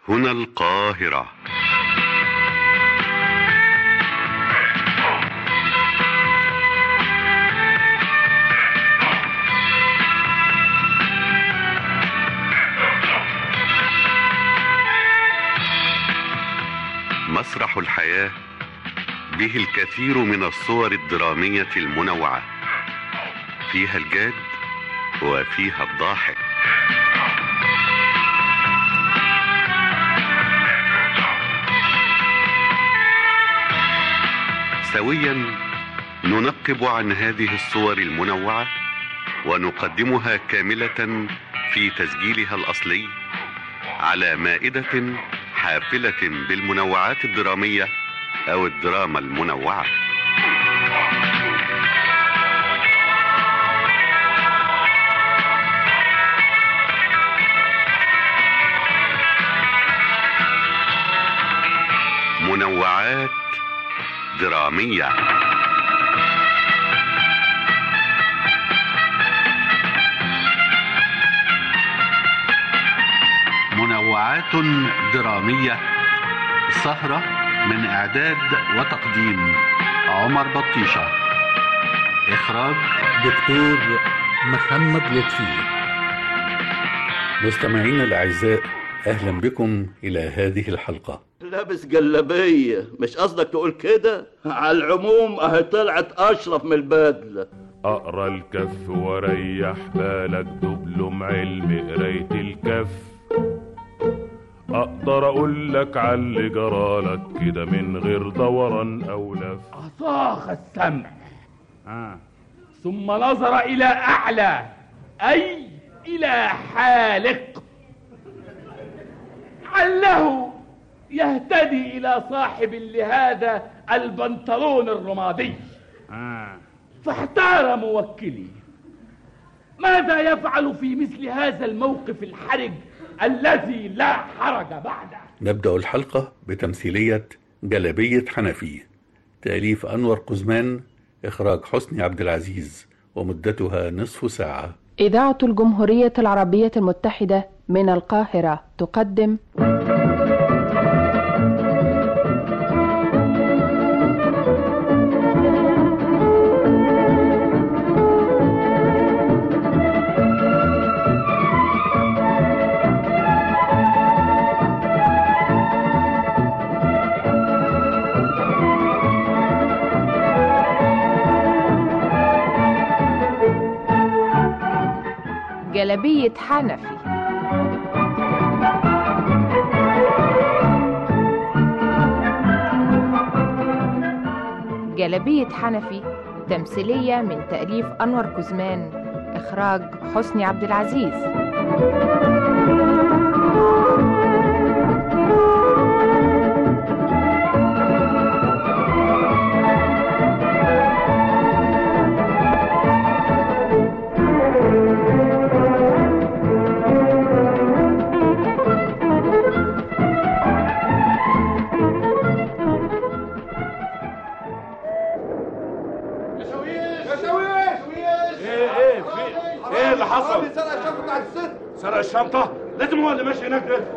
هنا القاهرة مسرح الحياة به الكثير من الصور الدرامية المنوعة فيها الجاد وفيها الضاحك سويا ننقب عن هذه الصور المنوعة ونقدمها كاملة في تسجيلها الأصلي على مائدة حافلة بالمنوعات الدرامية أو الدراما المنوعة منوعات درامية منوعات درامية سهرة من إعداد وتقديم عمر بطيشة إخراج دكتور محمد لطفي مستمعينا الأعزاء أهلا بكم إلى هذه الحلقة لابس جلابية مش قصدك تقول كده على العموم اهي طلعت اشرف من البدلة اقرا الكف وريح بالك دبلوم علم قراية الكف اقدر اقول لك على اللي جرالك كده من غير دوران او لف صاخ السمع ثم نظر إلى أعلى أي إلى حالق عله يهتدي إلى صاحب لهذا البنطلون الرمادي فاحتار موكلي ماذا يفعل في مثل هذا الموقف الحرج الذي لا حرج بعده نبدأ الحلقة بتمثيلية جلبية حنفي تأليف أنور قزمان إخراج حسني عبد العزيز ومدتها نصف ساعة إذاعة الجمهورية العربية المتحدة من القاهرة تقدم جلبية حنفي جلبية حنفي تمثيلية من تأليف أنور كزمان إخراج حسني عبد العزيز ايه ايه في ايه اللي حصل؟ سرق الشنطة بتاعت الست سرق الشنطة؟ لازم هو اللي ماشي هناك ده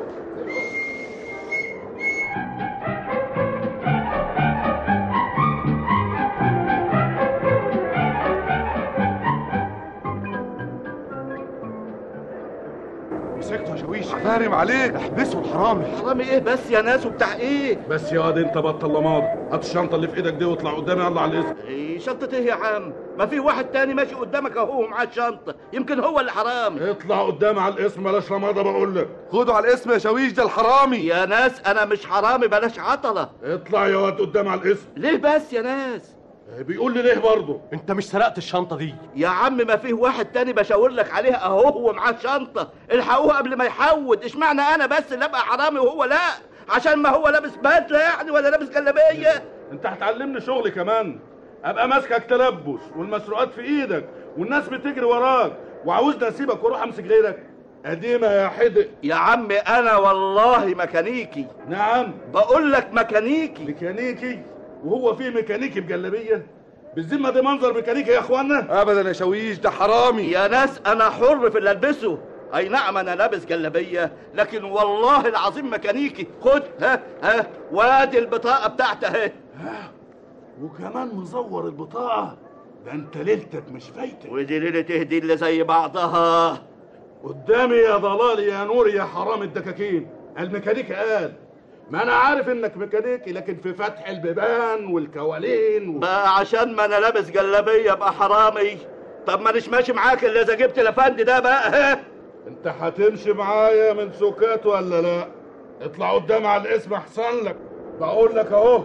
مسكته يا شويش فارم عليك احبسه الحرامي حرامي ايه بس يا ناس وبتاع ايه بس يا واد انت بطل لماضي هات الشنطة اللي في ايدك دي واطلع قدامي يلا على الاسم إيه شنطة ايه يا عم ما في واحد تاني ماشي قدامك اهو معاه الشنطة يمكن هو اللي حرامي اطلع قدامي على الاسم بلاش لماضي بقول لك خده على الاسم يا شاويش ده الحرامي يا ناس انا مش حرامي بلاش عطلة اطلع يا واد قدامي على الاسم ليه بس يا ناس بيقول لي ليه برضه انت مش سرقت الشنطه دي يا عم ما فيه واحد تاني بشاور لك عليها اهو هو معاه شنطة الحقوها قبل ما يحود اشمعنى انا بس اللي ابقى حرامي وهو لا عشان ما هو لابس بدلة يعني ولا لابس جلابية انت هتعلمني شغل كمان ابقى ماسكك تلبس والمسروقات في ايدك والناس بتجري وراك وعاوزني اسيبك واروح امسك غيرك قديمة يا حدق يا عم انا والله ميكانيكي نعم بقول لك ميكانيكي ميكانيكي وهو في ميكانيكي بجلابية بالذمة دي منظر ميكانيكي يا اخوانا ابدا يا شاويش ده حرامي يا ناس انا حر في اللي البسه اي نعم انا لابس جلابيه لكن والله العظيم ميكانيكي خد ها ها وادي البطاقه بتاعتي اهي وكمان مزور البطاقة ده انت ليلتك مش فايتك ودي ليله تهدي اللي زي بعضها قدامي يا ضلالي يا نور يا حرام الدكاكين الميكانيكي قال ما انا عارف انك ميكانيكي لكن في فتح البيبان والكوالين و... بقى عشان ما انا لابس جلابيه ابقى حرامي طب ما اناش ماشي معاك الا اذا جبت الافندي ده بقى ها انت هتمشي معايا من سكات ولا لا اطلع قدام على الاسم احسن لك بقول لك اهو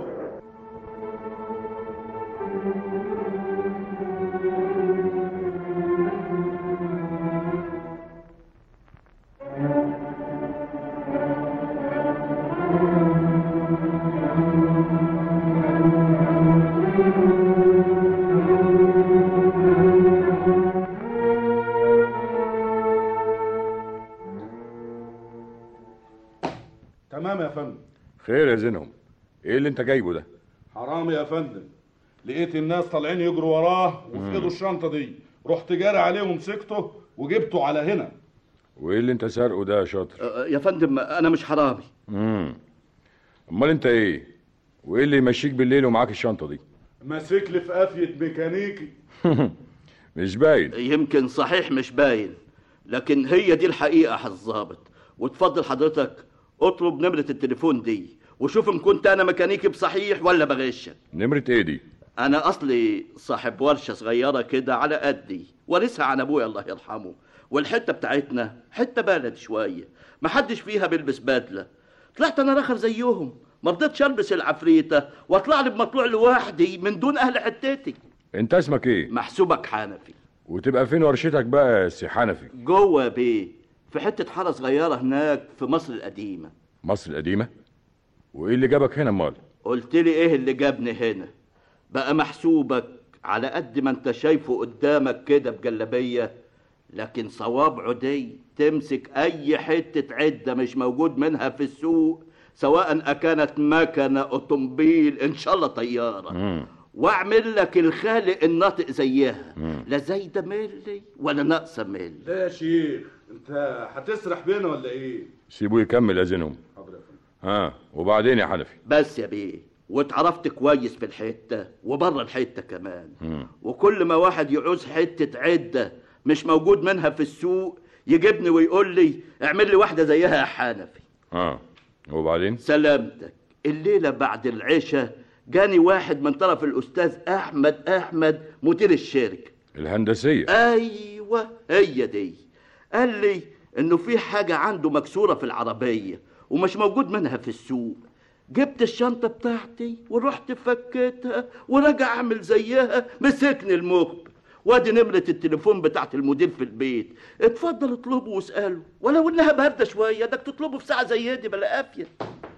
تمام يا فندم خير يا زينهم ايه اللي انت جايبه ده حرام يا فندم لقيت الناس طالعين يجروا وراه وفي ايده الشنطه دي رحت جاري عليه ومسكته وجبته على هنا وايه اللي انت سارقه ده يا شاطر أه، يا فندم انا مش حرامي امم امال انت ايه وايه اللي يمشيك بالليل ومعاك الشنطه دي ماسك لي في قافيه ميكانيكي مش باين يمكن صحيح مش باين لكن هي دي الحقيقه يا الظابط وتفضل حضرتك اطلب نمره التليفون دي وشوف ان كنت انا ميكانيكي بصحيح ولا بغشك نمره ايه دي انا اصلي صاحب ورشه صغيره كده على قدي وارثها عن ابويا الله يرحمه والحته بتاعتنا حته بلد شويه محدش فيها بيلبس بدله طلعت انا رخر زيهم ما رضيتش البس العفريته واطلع لي بمطلوع لوحدي من دون اهل حتتي انت اسمك ايه محسوبك حنفي وتبقى فين ورشتك بقى يا سي حنفي جوه يا بيه في حته حاره صغيره هناك في مصر القديمه مصر القديمه وايه اللي جابك هنا امال قلت لي ايه اللي جابني هنا بقى محسوبك على قد ما انت شايفه قدامك كده بجلابيه لكن صوابعه دي تمسك اي حته عده مش موجود منها في السوق سواء اكانت مكنه اوتومبيل ان شاء الله طياره مم. واعمل لك الخالق الناطق زيها لا زايده ملي ولا ناقصه ملي لا يا شيخ انت هتسرح بينا ولا ايه سيبوه يكمل يا زينهم حاضر يا فندم ها وبعدين يا حنفي بس يا بيه واتعرفت كويس في الحته وبره الحته كمان مم. وكل ما واحد يعوز حته عده مش موجود منها في السوق يجيبني ويقول لي اعمل لي واحده زيها يا حنفي ها وبعدين سلامتك الليله بعد العشاء جاني واحد من طرف الاستاذ احمد احمد مدير الشركه الهندسيه ايوه هي دي قال لي انه في حاجه عنده مكسوره في العربيه ومش موجود منها في السوق جبت الشنطه بتاعتي ورحت فكيتها ورجع اعمل زيها مسكني المخبر وادي نمرة التليفون بتاعت المدير في البيت اتفضل اطلبه واسأله ولو انها باردة شوية بدك تطلبه في ساعة زي دي بلا قافية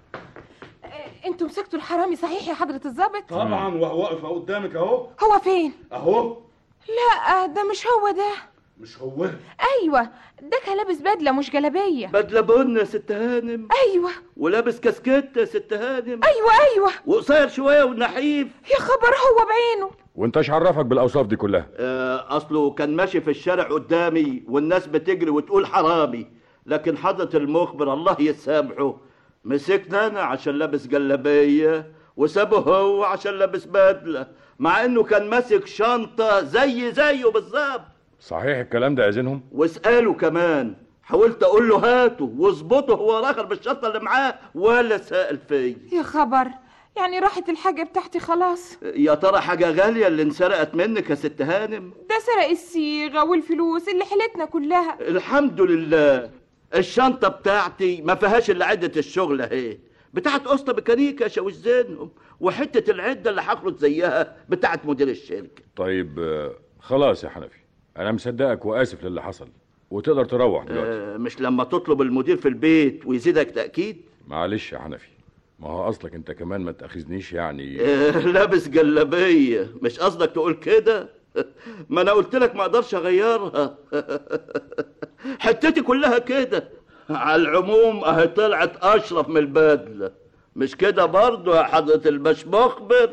انتوا مسكتوا الحرامي صحيح يا حضرة الضابط؟ طبعا وهو واقف أهو قدامك اهو هو فين؟ اهو لا ده مش هو ده مش هو ايوه ده كان لابس بدله مش جلابيه بدلة بن يا ست هانم ايوه ولابس كاسكيت يا ست هانم ايوه ايوه وقصير شوية ونحيف يا خبر هو بعينه وانت ايش عرفك بالاوصاف دي كلها آه، اصله كان ماشي في الشارع قدامي والناس بتجري وتقول حرامي لكن حضرة المخبر الله يسامحه مسكنا انا عشان لابس جلابيه وسابه هو عشان لابس بدله مع انه كان ماسك شنطه زي زيه بالظبط صحيح الكلام ده يا زينهم واساله كمان حاولت اقول له هاته واظبطه هو الاخر بالشنطه اللي معاه ولا سال فيا يا خبر يعني راحت الحاجه بتاعتي خلاص يا ترى حاجه غاليه اللي انسرقت منك يا ست هانم ده سرق الصيغه والفلوس اللي حيلتنا كلها الحمد لله الشنطة بتاعتي ما فيهاش إلا عدة الشغل أهي بتاعت قسطة ميكانيكا شاوش زينهم وحتة العدة اللي هخلط زيها بتاعت مدير الشركة طيب آه، خلاص يا حنفي انا مصدقك واسف للي حصل وتقدر تروح دلوقتي آه مش لما تطلب المدير في البيت ويزيدك تأكيد معلش يا حنفي ما هو اصلك انت كمان ما تاخذنيش يعني آه لابس جلابية مش قصدك تقول كده ما انا قلت لك ما اقدرش اغيرها حتتي كلها كده على العموم اهي طلعت اشرف من البدله مش كده برضه يا حضره الباش مخبر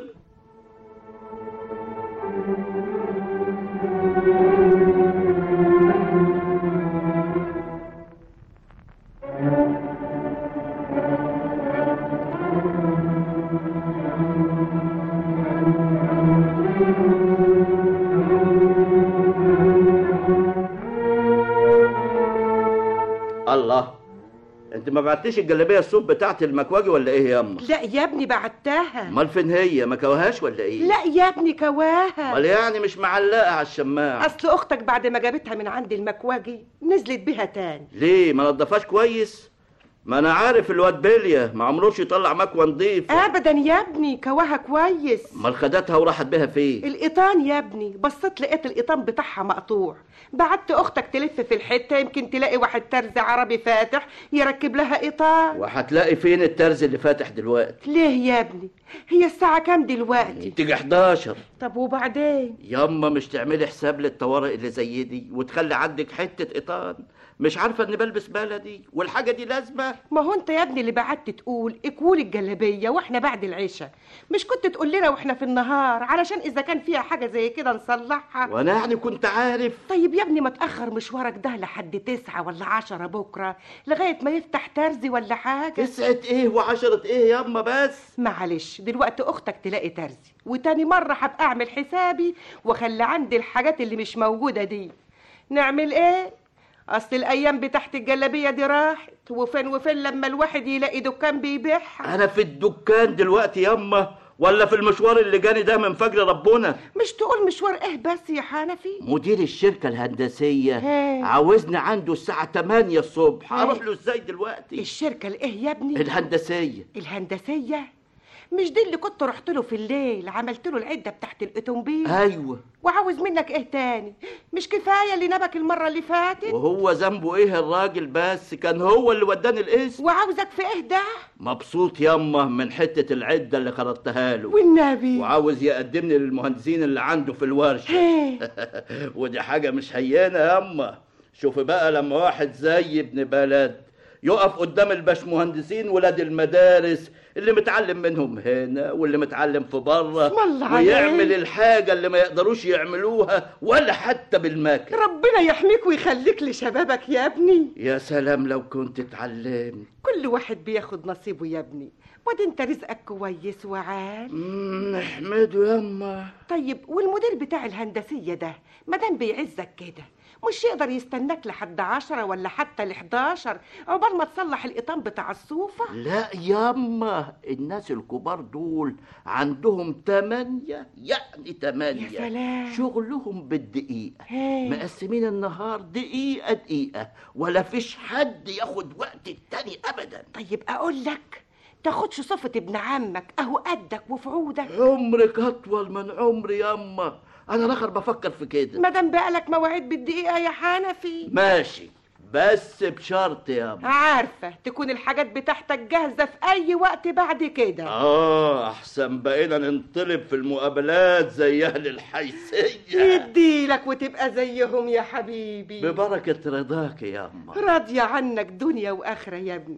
انت ما بعتيش الجلابيه الصوب بتاعت المكواجي ولا ايه يا اما لا يا ابني بعتها امال فين هي ما كوهاش ولا ايه لا يا ابني كواها امال يعني مش معلقه على الشماعه اصل اختك بعد ما جابتها من عند المكواجي نزلت بيها تاني ليه ما نضفهاش كويس ما انا عارف الواد بليا ما عمروش يطلع مكوى نضيف ابدا يا ابني كواها كويس امال خدتها وراحت بيها فين القيطان يا ابني بصيت لقيت القيطان بتاعها مقطوع بعت اختك تلف في الحته يمكن تلاقي واحد ترز عربي فاتح يركب لها قيطان وهتلاقي فين الترز اللي فاتح دلوقتي ليه يا ابني هي الساعه كام دلوقتي تيجي 11 طب وبعدين ياما مش تعملي حساب للطوارئ اللي زي دي وتخلي عندك حته قيطان مش عارفه اني بلبس بلدي والحاجه دي لازمه ما هو انت يا ابني اللي بعت تقول اكول الجلابيه واحنا بعد العشاء مش كنت تقول لنا واحنا في النهار علشان اذا كان فيها حاجه زي كده نصلحها وانا يعني كنت عارف طيب يا ابني ما تاخر مشوارك ده لحد تسعة ولا عشرة بكره لغايه ما يفتح ترزي ولا حاجه تسعة ايه وعشرة ايه ياما بس معلش دلوقتي اختك تلاقي ترزي وتاني مره هبقى اعمل حسابي واخلي عندي الحاجات اللي مش موجوده دي نعمل ايه اصل الايام بتاعت الجلابيه دي راحت وفين وفين لما الواحد يلاقي دكان بيبيعها انا في الدكان دلوقتي ياما ولا في المشوار اللي جاني ده من فجر ربنا مش تقول مشوار ايه بس يا حنفي مدير الشركة الهندسية هي. عاوزني عنده الساعة 8 الصبح هي. اروح له ازاي دلوقتي الشركه الايه يا ابني الهندسية الهندسيه مش دي اللي كنت رحت له في الليل عملت له العده بتاعت الاوتومبيل ايوه وعاوز منك ايه تاني مش كفايه اللي نبك المره اللي فاتت وهو ذنبه ايه الراجل بس كان هو اللي وداني الاسم وعاوزك في ايه ده مبسوط ياما من حتة العدة اللي خرجتها له والنبي وعاوز يقدمني للمهندسين اللي عنده في الورشة هيه. ودي حاجة مش هينة ياما شوفي بقى لما واحد زي ابن بلد يقف قدام الباشمهندسين ولاد المدارس اللي متعلم منهم هنا واللي متعلم في بره اسم الله عليك. ويعمل الحاجة اللي ما يقدروش يعملوها ولا حتى بالمكن ربنا يحميك ويخليك لشبابك يا ابني يا سلام لو كنت اتعلمت كل واحد بياخد نصيبه يا ابني وادي انت رزقك كويس وعال مم، نحمده ياما طيب والمدير بتاع الهندسية ده مادام بيعزك كده مش يقدر يستناك لحد عشرة ولا حتى لحداشر عقبال ما تصلح القيطان بتاع الصوفة لا ياما الناس الكبار دول عندهم تمانية يعني تمانية يا سلام. شغلهم بالدقيقة هي. مقسمين النهار دقيقة دقيقة ولا فيش حد ياخد وقت التاني أبدا طيب اقول لك تاخدش صفة ابن عمك اهو قدك وفي عودك عمرك أطول من عمري ياما أنا الآخر بفكر في كده مادام بقالك مواعيد بالدقيقة يا حنفي ماشي بس بشرط ياما عارفة تكون الحاجات بتاعتك جاهزة في أي وقت بعد كده آه أحسن بقينا ننطلب في المقابلات زي أهل الحيثية يديلك وتبقى زيهم يا حبيبي ببركة رضاك يا أما راضية عنك دنيا وآخرة يا ابني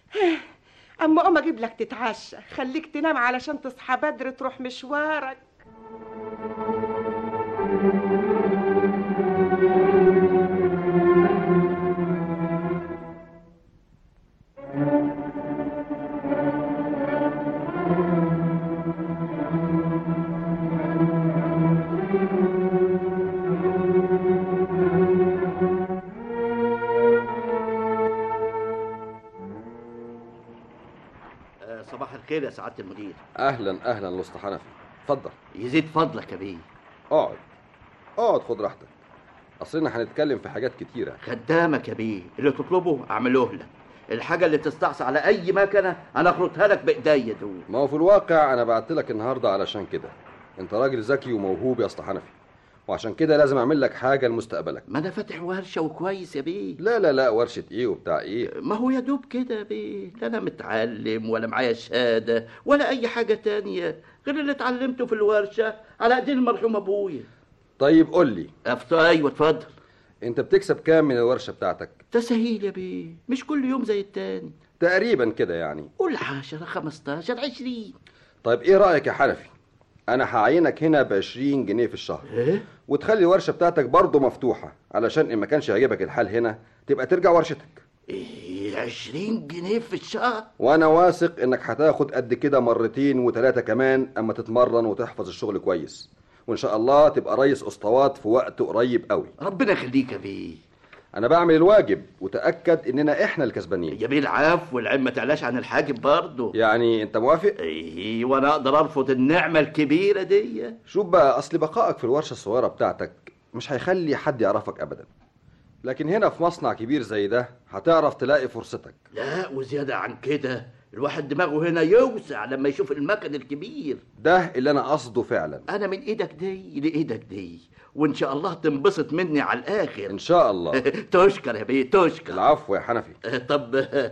أما أقوم أجيب لك تتعشى خليك تنام علشان تصحى بدري تروح مشوارك آه، صباح الخير يا سعادة المدير اهلا اهلا لسط حنفي اتفضل يزيد فضلك يا بيه اقعد اقعد خد راحتك اصلنا هنتكلم في حاجات كتيره خدامك يا بيه اللي تطلبه اعمله لك الحاجة اللي تستعصي على أي مكنة أنا أخرطها لك بإيديا دول ما هو في الواقع انا بعت لك النهارده علشان كده انت راجل ذكي وموهوب يا اسطى حنفي وعشان كده لازم اعمل لك حاجه لمستقبلك ما أنا فاتح ورشة وكويس يا بيه لا لا لا ورشه ايه وبتاع ايه ما هو يا دوب كده يا بيه لا أنا متعلم ولا معايا شهادة ولا أي حاجة تانية غير اللي اتعلمته في الورشة على إيدين المرحوم أبويا طيب قول لي أفت- أيوة اتفضل انت بتكسب كام من الورشه بتاعتك تسهيل يا بيه مش كل يوم زي التاني تقريبا كده يعني قول عشرة خمستاشر عشرين طيب ايه رايك يا حنفي انا هعينك هنا ب 20 جنيه في الشهر إيه؟ وتخلي الورشه بتاعتك برضه مفتوحه علشان ان ما كانش يعجبك الحال هنا تبقى ترجع ورشتك إيه عشرين جنيه في الشهر وانا واثق انك هتاخد قد كده مرتين وثلاثه كمان اما تتمرن وتحفظ الشغل كويس وان شاء الله تبقى رئيس اسطوات في وقت قريب قوي ربنا يخليك يا بيه انا بعمل الواجب وتاكد اننا احنا الكسبانين يا بيه العفو والعين ما تعلاش عن الحاجب برضه يعني انت موافق ايه وانا اقدر ارفض النعمه الكبيره دي شوف بقى اصل بقائك في الورشه الصغيره بتاعتك مش هيخلي حد يعرفك ابدا لكن هنا في مصنع كبير زي ده هتعرف تلاقي فرصتك لا وزياده عن كده الواحد دماغه هنا يوسع لما يشوف المكن الكبير ده اللي انا قصده فعلا انا من ايدك دي لايدك دي وان شاء الله تنبسط مني على الاخر ان شاء الله تشكر يا بيه تشكر العفو يا حنفي طب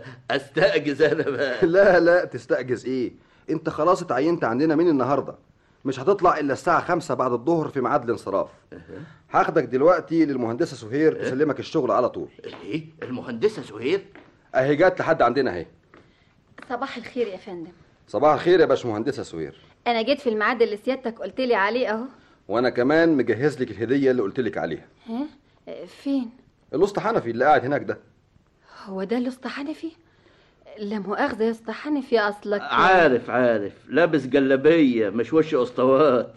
استأجز انا بقى لا لا تستأجز ايه انت خلاص اتعينت عندنا من النهارده مش هتطلع الا الساعه خمسة بعد الظهر في ميعاد الانصراف هاخدك دلوقتي للمهندسه سهير تسلمك الشغل على طول ايه المهندسه سهير اهي جت لحد عندنا اهي صباح الخير يا فندم صباح الخير يا باشمهندسه سهير انا جيت في الميعاد اللي سيادتك قلت لي عليه اهو وانا كمان مجهز لك الهديه اللي قلت لك عليها ها فين الاسطى حنفي اللي قاعد هناك ده هو ده الاسطى حنفي لا مؤاخذه يا اسطى حنفي اصلك عارف عارف لابس جلابيه مش وش اسطوات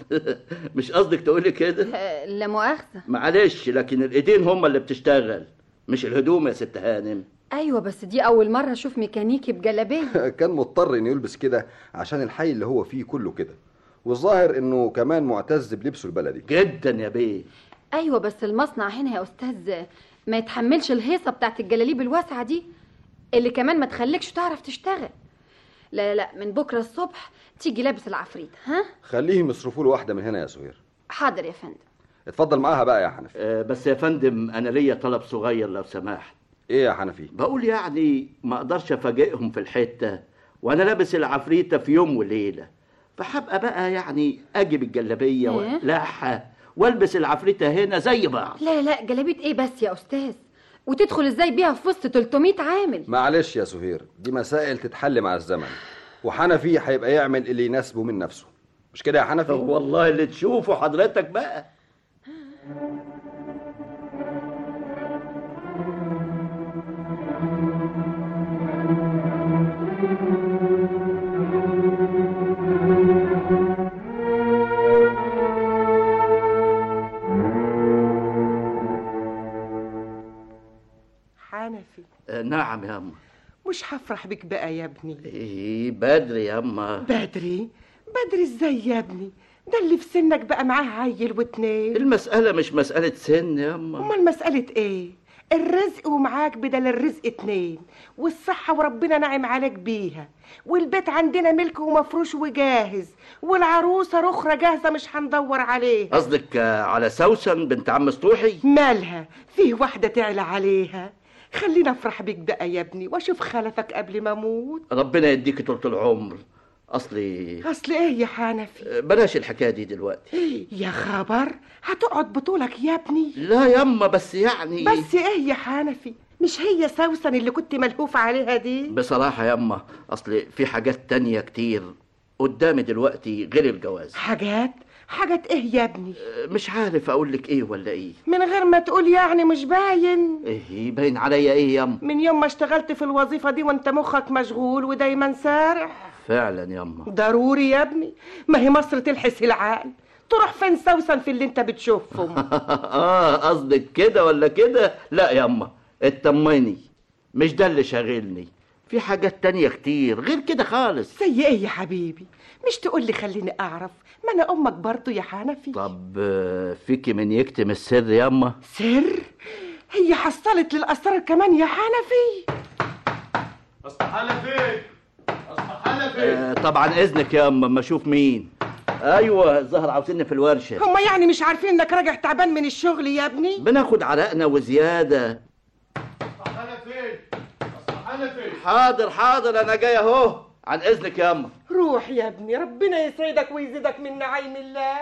مش قصدك تقولي كده آه، لا مؤاخذه معلش لكن الايدين هم اللي بتشتغل مش الهدوم يا ست هانم ايوه بس دي اول مره اشوف ميكانيكي بجلابيه كان مضطر انه يلبس كده عشان الحي اللي هو فيه كله كده والظاهر انه كمان معتز بلبسه البلدي جدا يا بيه ايوه بس المصنع هنا يا استاذ ما يتحملش الهيصه بتاعت الجلاليب الواسعه دي اللي كمان ما تخليكش تعرف تشتغل لا لا لا من بكره الصبح تيجي لابس العفريت ها خليهم يصرفوا له واحده من هنا يا سهير حاضر يا فندم اتفضل معاها بقى يا حنفي أه بس يا فندم انا ليا طلب صغير لو سمحت ايه يا حنفي بقول يعني ما اقدرش افاجئهم في الحته وانا لابس العفريته في يوم وليله فحبقى بقى يعني اجيب الجلابيه إيه؟ واقلعها والبس العفريته هنا زي بعض لا لا جلابيه ايه بس يا استاذ وتدخل ازاي بيها في وسط 300 عامل معلش يا سهير دي مسائل تتحل مع الزمن وحنفي هيبقى يعمل اللي يناسبه من نفسه مش كده يا حنفي والله اللي تشوفه حضرتك بقى حنفي أه نعم يا اما مش هفرح بك بقى يا ابني ايه بدري يا اما بدري بدري ازاي يا ابني ده اللي في سنك بقى معاه عيل واتنين المسألة مش مسألة سن يا اما امال مسألة ايه الرزق ومعاك بدل الرزق اتنين والصحة وربنا نعم عليك بيها والبيت عندنا ملك ومفروش وجاهز والعروسة رخرة جاهزة مش هندور عليها قصدك آه، على سوسن بنت عم سطوحي مالها فيه واحدة تعلى عليها خلينا افرح بيك بقى يا ابني واشوف خلفك قبل ما اموت ربنا يديك طول العمر اصلي اصل ايه يا حنفي آه، بلاش الحكاية دي دلوقتي يا خبر هتقعد بطولك يا ابني لا يا اما بس يعني بس ايه يا حنفي مش هي سوسن اللي كنت ملهوف عليها دي بصراحة يا اما اصل في حاجات تانية كتير قدامي دلوقتي غير الجواز حاجات حاجات ايه يا ابني آه، مش عارف اقول لك ايه ولا ايه من غير ما تقول يعني مش باين ايه باين عليا ايه يا اما من يوم ما اشتغلت في الوظيفة دي وانت مخك مشغول ودايما سارح فعلا يا اما ضروري يا ابني ما هي مصر تلحس العقل تروح فين سوسن في اللي انت بتشوفهم اه قصدك كده ولا كده لا يا اما اطمني مش ده اللي شاغلني في حاجات تانية كتير غير كده خالص زي ايه يا حبيبي مش تقول لي خليني اعرف ما انا امك برضو يا حنفي طب آه، فيكي من يكتم السر يا اما سر هي حصلت للاسرار كمان يا حنفي اصل حنفي اصل حنفي آه طبعا اذنك يا اما اما اشوف مين ايوه الظهر عاوزيني في الورشه هما يعني مش عارفين انك راجع تعبان من الشغل يا ابني بناخد عرقنا وزياده حنفي اصل حنفي حاضر حاضر انا جاي اهو عن اذنك يا اما روح يا ابني ربنا يسعدك ويزيدك من نعيم الله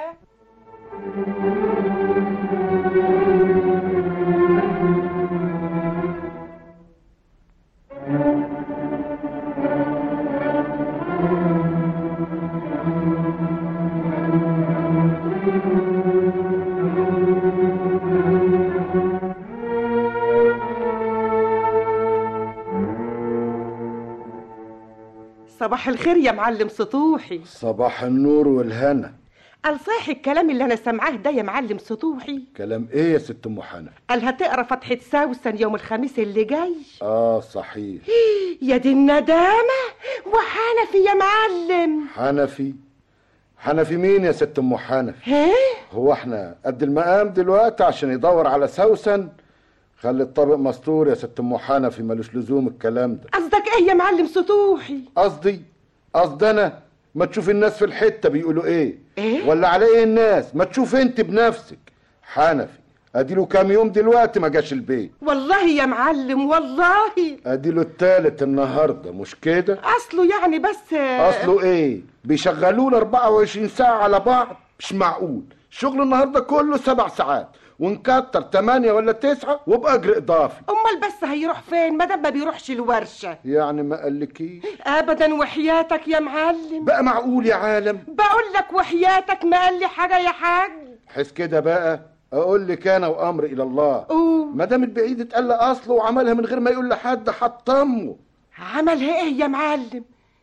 صباح الخير يا معلم سطوحي صباح النور والهنا قال صحيح الكلام اللي انا سامعاه ده يا معلم سطوحي كلام ايه يا ست ام حنفي قال هتقرا فتحة سوسن يوم الخميس اللي جاي اه صحيح يا دي الندامة وحنفي يا معلم حنفي حنفي مين يا ست ام حنفي ها هو احنا قد المقام دلوقتي عشان يدور على سوسن خلي الطبق مستور يا ست ام حنفي ملوش لزوم الكلام ده قصدك ايه يا معلم سطوحي قصدي قصدي انا ما تشوف الناس في الحته بيقولوا ايه إيه؟ ولا على ايه الناس ما تشوف انت بنفسك حنفي اديله كام يوم دلوقتي ما جاش البيت والله يا معلم والله اديله التالت النهارده مش كده اصله يعني بس اصله ايه بيشغلوه ال 24 ساعه على بعض مش معقول شغل النهارده كله سبع ساعات ونكتر تمانية ولا تسعة وبأجر إضافي امال بس هيروح فين ما دام ما بيروحش الورشه يعني ما قالكيش ابدا وحياتك يا معلم بقى معقول يا عالم بقول لك وحياتك ما قال لي حاجه يا حاج حس كده بقى اقول لك انا وامر الى الله قول ما دام البعيد اتقل اصله وعملها من غير ما يقول لحد حطمه عملها ايه يا معلم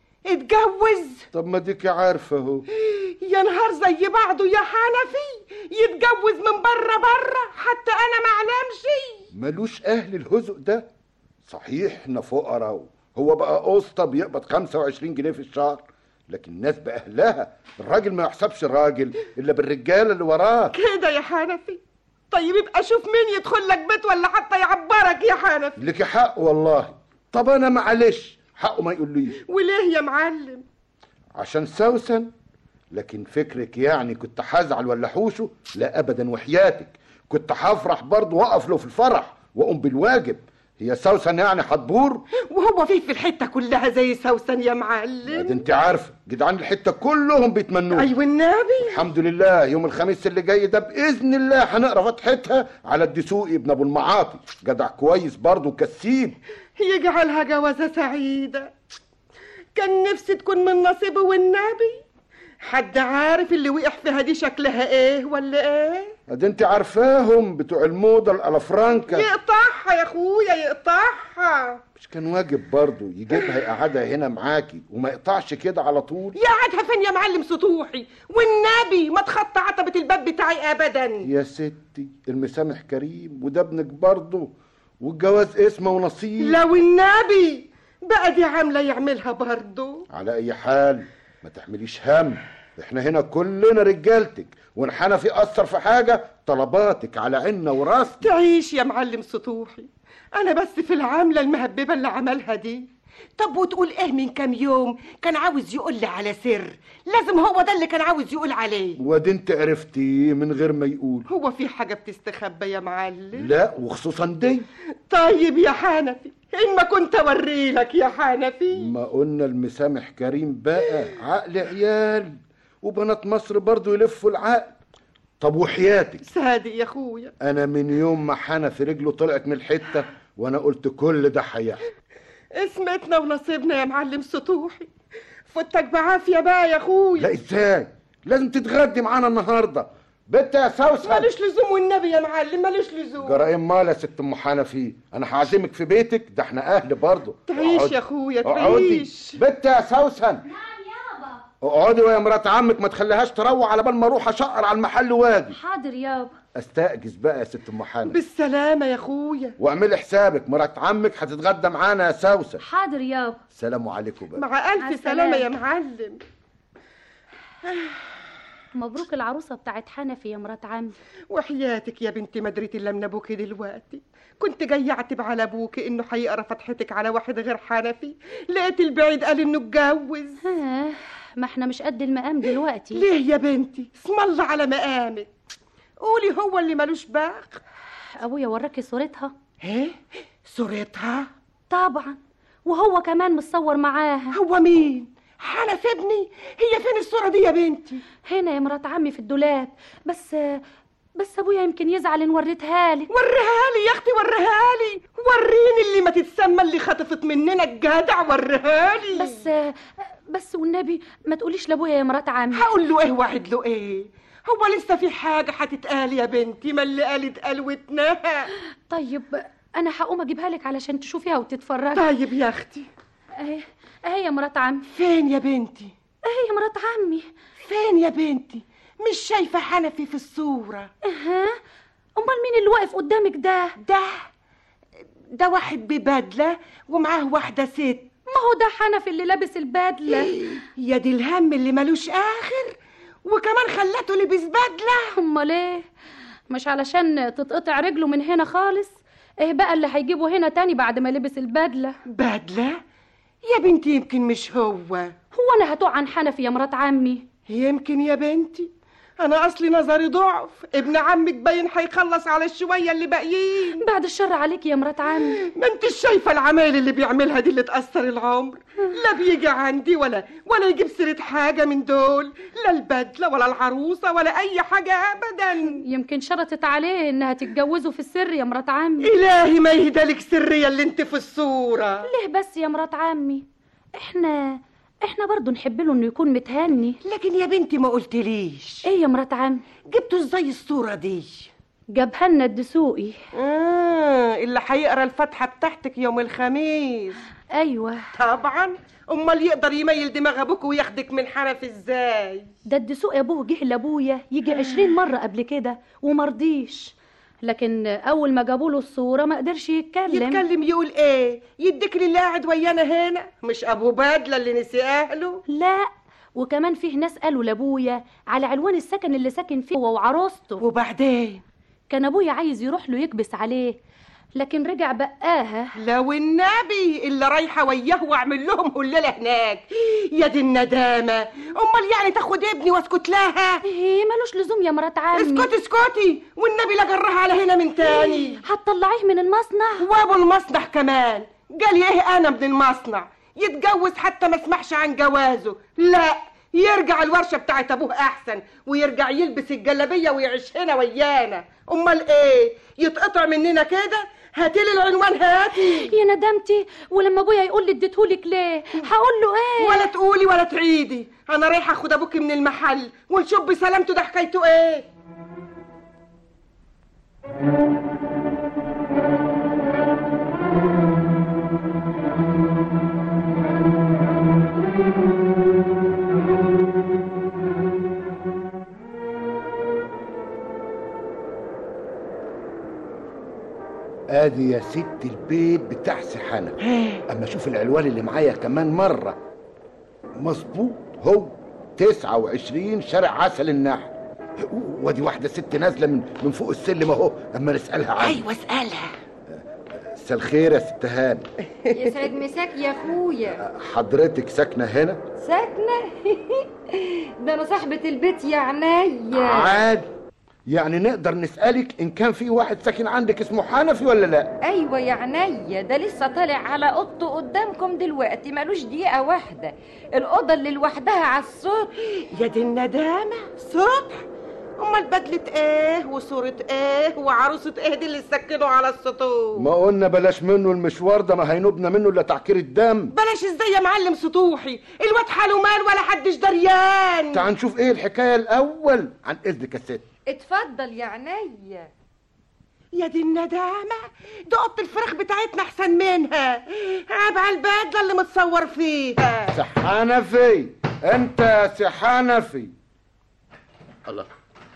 اتجوز طب ما ديك عارفه اهو يا نهار زي بعضه يا حنفي يتجوز من بره بره حتى انا ما اعلمش ملوش اهل الهزء ده صحيح احنا فقراء هو بقى قسطه بيقبض 25 جنيه في الشهر لكن الناس باهلها الراجل ما يحسبش راجل الا بالرجاله اللي وراه كده يا حنفي طيب يبقى شوف مين يدخل لك بيت ولا حتى يعبرك يا حنفي لك حق والله طب انا معلش حقه ما يقوليش وليه يا معلم عشان سوسن لكن فكرك يعني كنت هزعل ولا حوشه لا ابدا وحياتك كنت هفرح برضه واقف له في الفرح واقوم بالواجب هي سوسن يعني هتبور وهو في في الحته كلها زي سوسن يا معلم ادي انت عارفه جدعان الحته كلهم بيتمنوه ايوه النبي الحمد لله يوم الخميس اللي جاي ده باذن الله هنقرا فتحتها على الدسوقي ابن ابو المعاطي جدع كويس برضه وكسيب يجعلها جوازة سعيدة كان نفسي تكون من نصيبه والنبي حد عارف اللي وقع فيها دي شكلها ايه ولا ايه ادي انت عارفاهم بتوع الموضه الالافرانكا يقطعها يا اخويا يقطعها مش كان واجب برضه يجيبها يقعدها هنا معاكي وما يقطعش كده على طول يقعدها فين يا معلم سطوحي والنبي ما تخطى عتبة الباب بتاعي ابدا يا ستي المسامح كريم وده ابنك برضه والجواز اسمه ونصيب لو النبي بقى دي عاملة يعملها برضه على اي حال ما تحمليش هم احنا هنا كلنا رجالتك وان حنفي اثر في حاجه طلباتك على عيننا وراسنا تعيش يا معلم سطوحي انا بس في العاملة المهببة اللي عملها دي طب وتقول ايه من كام يوم كان عاوز يقول لي على سر لازم هو ده اللي كان عاوز يقول عليه وادي انت عرفتي من غير ما يقول هو في حاجة بتستخبى يا معلم لا وخصوصا دي طيب يا حنفي إن ما كنت أوري لك يا حنفي ما قلنا المسامح كريم بقى عقل عيال وبنات مصر برضو يلفوا العقل طب وحياتك صادق يا أخويا انا من يوم ما حنفي رجله طلعت من الحته وانا قلت كل ده هيحصل اسمتنا ونصيبنا يا معلم سطوحي فوتك بعافية بقى يا أخويا لا ازاي لازم تتغدي معانا النهارده بنت يا سوسن مالوش لزوم والنبي يا معلم مالوش لزوم جرائم مال يا ست ام حنفي انا هعزمك في بيتك ده احنا اهل برضه تعيش اقعدي. يا أخويا اقعدي تعيش بنت يا سوسن اقعدي ويا مرات عمك ما تخليهاش تروح على بال ما اروح اشقر على المحل واجي حاضر يابا استأجز بقى يا ست ام حنفي بالسلامة يا أخويا واعملي حسابك مرات عمك هتتغدى معانا يا سوسن حاضر يابا سلام عليكم بقى مع مع ألف السلامة. سلامة يا معلم مبروك العروسة بتاعت حنفي يا مرات عمي وحياتك يا بنتي ما دريت الا من ابوكي دلوقتي كنت جايه اعتب على ابوكي انه هيقرا فتحتك على واحد غير حنفي لقيت البعيد قال انه اتجوز آه ما احنا مش قد المقام دلوقتي ليه يا بنتي اسم الله على مقامك قولي هو اللي ملوش باق ابويا وراكي صورتها ايه صورتها طبعا وهو كمان متصور معاها هو مين حنف ابني هي فين الصوره دي يا بنتي هنا يا مرات عمي في الدولاب بس بس ابويا يمكن يزعل ان وريتها لك وريها لي يا اختي وريها لي وريني اللي ما تتسمى اللي خطفت مننا الجدع وريها لي بس بس والنبي ما تقوليش لابويا يا مرات عمي هقول له ايه واحد له ايه هو لسه في حاجه هتتقال يا بنتي ما اللي قالت قال واتنهى طيب انا هقوم اجيبها لك علشان تشوفيها وتتفرجي طيب يا اختي اهي اهي يا مرات عمي فين يا بنتي اهي يا مرات عمي فين يا بنتي مش شايفة حنفي في الصورة اها امال مين اللي واقف قدامك ده ده ده واحد ببدلة ومعاه واحدة ست ما هو ده حنفي اللي لابس البدلة يا دي الهم اللي ملوش آخر وكمان خلته لبس بدلة امال ايه مش علشان تتقطع رجله من هنا خالص ايه بقى اللي هيجيبه هنا تاني بعد ما لبس البدلة بدلة يا بنتي يمكن مش هو هو انا هتوع عن حنفي يا مرات عمي يمكن يا بنتي انا اصلي نظري ضعف ابن عمك باين هيخلص على الشويه اللي باقيين بعد الشر عليك يا مرات عمي ما انت شايفه العمايل اللي بيعملها دي اللي تاثر العمر لا بيجي عندي ولا ولا يجيب سيره حاجه من دول لا البدله ولا العروسه ولا اي حاجه ابدا يمكن شرطت عليه انها تتجوزه في السر يا مرات عمي الهي ما يهدالك سريه اللي انت في الصوره ليه بس يا مرات عمي احنا احنا برضو نحب له انه يكون متهني لكن يا بنتي ما قلتليش ايه يا مرات عمي جبتوا ازاي الصوره دي جابها لنا الدسوقي آه اللي هيقرا الفاتحه بتاعتك يوم الخميس ايوه طبعا امال يقدر يميل دماغ ابوك وياخدك من حنف ازاي ده الدسوقي ابوه جه لابويا يجي عشرين مره قبل كده ومرضيش لكن اول ما جابوا له الصوره ما قدرش يتكلم يتكلم يقول ايه يديك اللي قاعد ويانا هنا مش ابو بدله اللي نسي اهله لا وكمان فيه ناس قالوا لابويا على عنوان السكن اللي ساكن فيه هو وعروسته وبعدين كان ابويا عايز يروح له يكبس عليه لكن رجع بقاها لو النبي اللي رايحه وياه واعمل لهم هلله هناك يا دي الندامه امال يعني تاخد ابني واسكت لها ايه ملوش لزوم يا مرات عمي اسكتي اسكتي والنبي لا جرها على هنا من تاني هتطلعيه من المصنع وابو المصنع كمان قال ايه انا ابن المصنع يتجوز حتى ما اسمعش عن جوازه لا يرجع الورشة بتاعت أبوه أحسن ويرجع يلبس الجلابية ويعيش هنا ويانا أمال إيه يتقطع مننا كده هاتيلي العنوان هاتي يا ندمتي ولما ابويا يقول لي اديتهولك ليه هقول له ايه ولا تقولي ولا تعيدي انا رايحه اخد ابوكي من المحل ونشوف بسلامته ده حكايته ايه ادي يا ست البيت بتاع سحنة اما اشوف العنوان اللي معايا كمان مرة مظبوط هو 29 شارع عسل النحل وادي واحدة ست نازلة من من فوق السلم اهو اما نسألها عنه ايوه اسألها مساء الخير يا ست هاني يسعد مساك يا اخويا حضرتك ساكنة هنا ساكنة ده انا صاحبة البيت يا عينيا عادي يعني نقدر نسألك إن كان في واحد ساكن عندك اسمه حنفي ولا لا؟ ايوه يا عينيا ده لسه طالع على اوضته قدامكم دلوقتي ملوش دقيقة واحدة الأوضة اللي لوحدها على الصوت يا دي الندامة صبح امال بدلة ايه وصورة ايه وعروسة ايه دي اللي سكنوا على السطوح ما قلنا بلاش منه المشوار ده ما هينوبنا منه إلا تعكير الدم بلاش ازاي يا معلم سطوحي الواد حاله مال ولا حدش دريان تعال نشوف إيه الحكاية الأول عن إذنك يا ست اتفضل يا عينيا يا دي الندامة ده اوضة الفراخ بتاعتنا احسن منها عيب على البدلة اللي متصور فيها سحنفي أنت يا سحنفي الله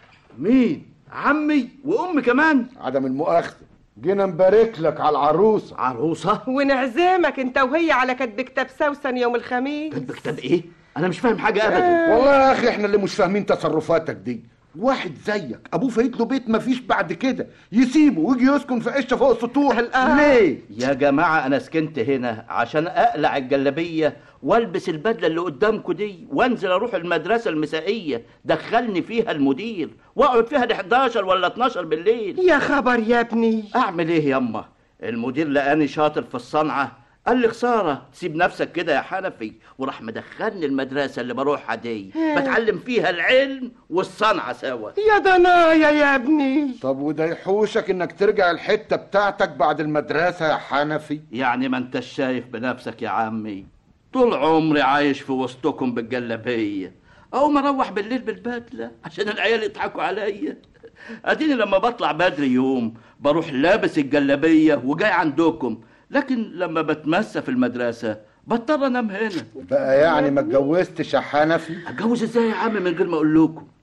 مين عمي وامي كمان عدم المؤاخذة جينا نبارك لك على العروسة عروسة ونعزمك انت وهي على كتب كتاب سوسن يوم الخميس كتب كتاب ايه انا مش فاهم حاجة ابدا والله يا أخي إحنا اللي مش فاهمين تصرفاتك دي واحد زيك ابوه فايت له بيت مفيش بعد كده يسيبه ويجي يسكن في عشه فوق السطوح ليه يا جماعة أنا سكنت هنا عشان أقلع الجلابية والبس البدلة اللي قدامكم دي وانزل أروح المدرسة المسائية دخلني فيها المدير وأقعد فيها ل 11 ولا 12 بالليل يا خبر يا ابني أعمل إيه ياما المدير لقاني شاطر في الصنعة قال لي خسارة تسيب نفسك كده يا حنفي وراح مدخلني المدرسة اللي بروحها دي بتعلم فيها العلم والصنعة سوا يا ضنايا يا ابني طب وده يحوشك انك ترجع الحته بتاعتك بعد المدرسه يا حنفي يعني ما انتش شايف بنفسك يا عمي طول عمري عايش في وسطكم بالجلابية أو ما أروح بالليل بالبدلة عشان العيال يضحكوا عليا أديني لما بطلع بدري يوم بروح لابس الجلابية وجاي عندكم لكن لما بتمسى في المدرسة بضطر أنام هنا بقى يعني ما اتجوزتش يا حنفي أتجوز إزاي يا عم من غير ما أقول لكم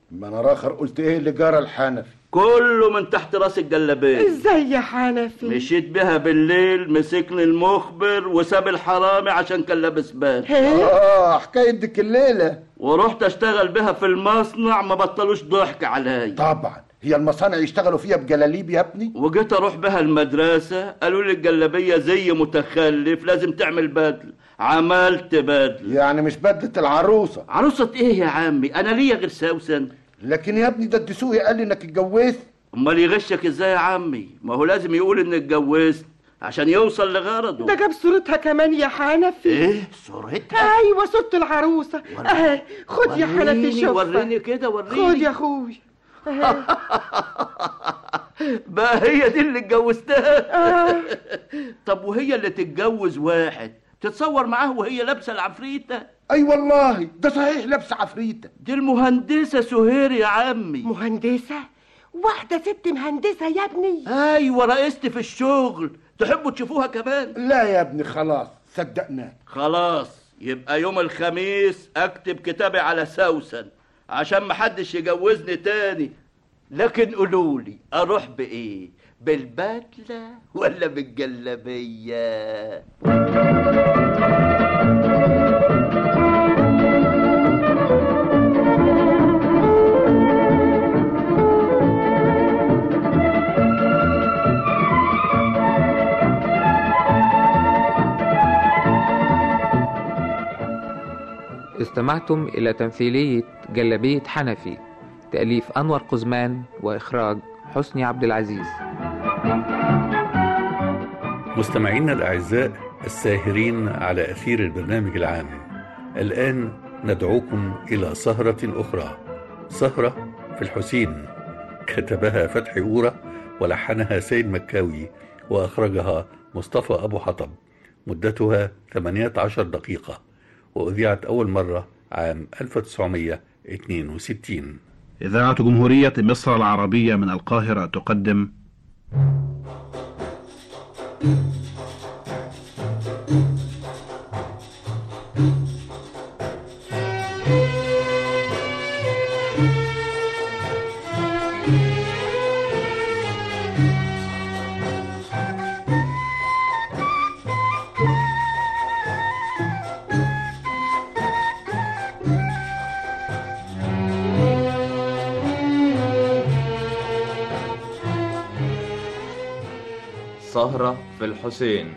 ما انا راخر قلت ايه اللي جرى الحنفي كله من تحت راس الجلابيه ازاي يا حنفي مشيت بها بالليل مسكني المخبر وساب الحرامي عشان كان لابس بال اه حكايه ديك الليله ورحت اشتغل بها في المصنع ما بطلوش ضحك عليا طبعا هي المصانع يشتغلوا فيها بجلاليب يا ابني وجيت اروح بها المدرسه قالوا لي الجلابيه زي متخلف لازم تعمل بدل عملت بدل يعني مش بدله العروسه عروسه ايه يا عمي انا ليا غير سوسن لكن يا ابني ده الدسوقي قال لي انك اتجوزت امال يغشك ازاي يا عمي ما هو لازم يقول اني اتجوزت عشان يوصل لغرضه ده جاب صورتها كمان يا حنفي ايه صورتها ايوه صورة العروسة اهي خد يا حنفي وريني شوفها وريني كده وريني خد يا اخوي أهي. بقى هي دي اللي اتجوزتها طب وهي اللي تتجوز واحد تتصور معاه وهي لابسه العفريته اي والله ده صحيح لابسه عفريته دي المهندسه سهير يا عمي مهندسة واحدة ست مهندسة يا ابني ايوه رئيستي في الشغل تحبوا تشوفوها كمان لا يا ابني خلاص صدقناك خلاص يبقى يوم الخميس اكتب كتابي على سوسن عشان محدش يجوزني تاني لكن قولولي اروح بايه بالبدله ولا بالجلابيه استمعتم إلى تمثيلية جلبية حنفي تأليف أنور قزمان وإخراج حسني عبد العزيز مستمعينا الأعزاء الساهرين على أثير البرنامج العام الآن ندعوكم إلى سهرة أخرى سهرة في الحسين كتبها فتحي أورا ولحنها سيد مكاوي وأخرجها مصطفى أبو حطب مدتها 18 دقيقة وأذيعت أول مرة عام 1962 إذاعة جمهورية مصر العربية من القاهرة تقدم سهرة في الحسين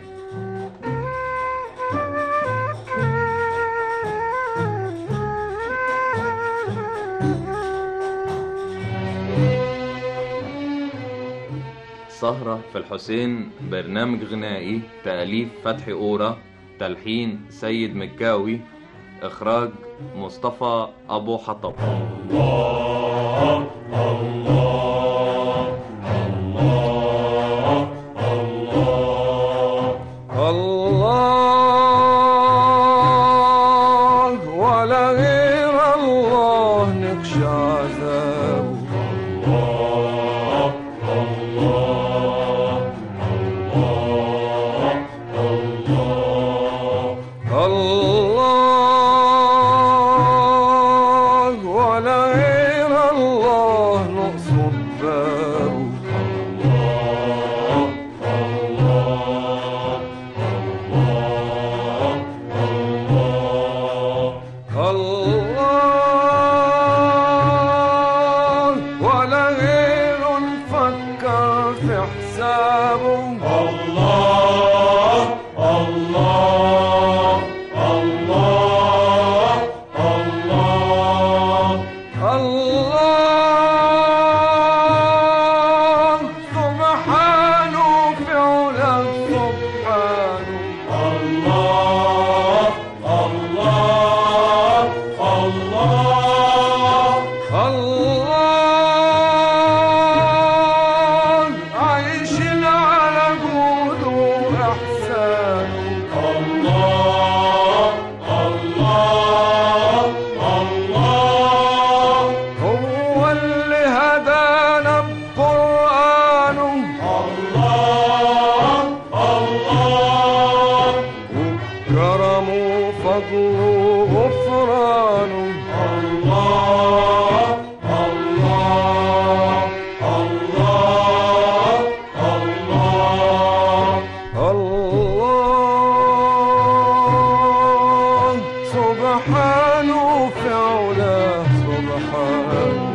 سهرة في الحسين برنامج غنائي تأليف فتحي أورا تلحين سيد مكاوي إخراج مصطفى أبو حطب الله ولا غير الله نخشى عذابه الله الله الله ولا غير الله نقصد بابه الله ولا غير نفكر في حسابه الله الله الله الله الله سبحانه في علاه سبحانه الله الله الله سبحانه في علاه سبحان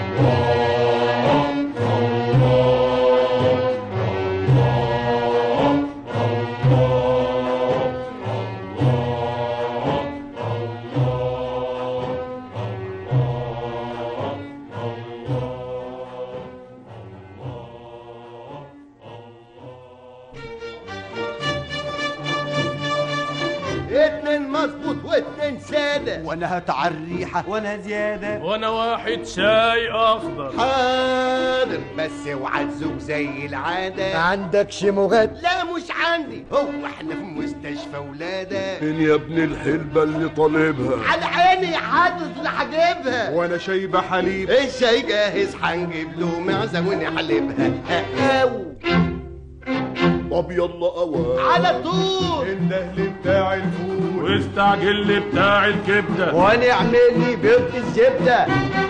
اتنين مظبوط واتنين سادة وانا هتعرى الريحة وانا زيادة وانا واحد شاي اخضر حاضر بس اوعى تزوج زي العادة عندك شموغات لا مش عندي هو احنا في مستشفى ولادة فين يا ابن الحلبة اللي طالبها على عيني حاطط اللي هجيبها وانا شايبة حليب الشاي جاهز هنجيب له معزة ونحلبها أو طب يلا اوان على طول الدهل بتاع الفول واستعجل لي بتاع الكبده ونعمل لي بيض الزبدة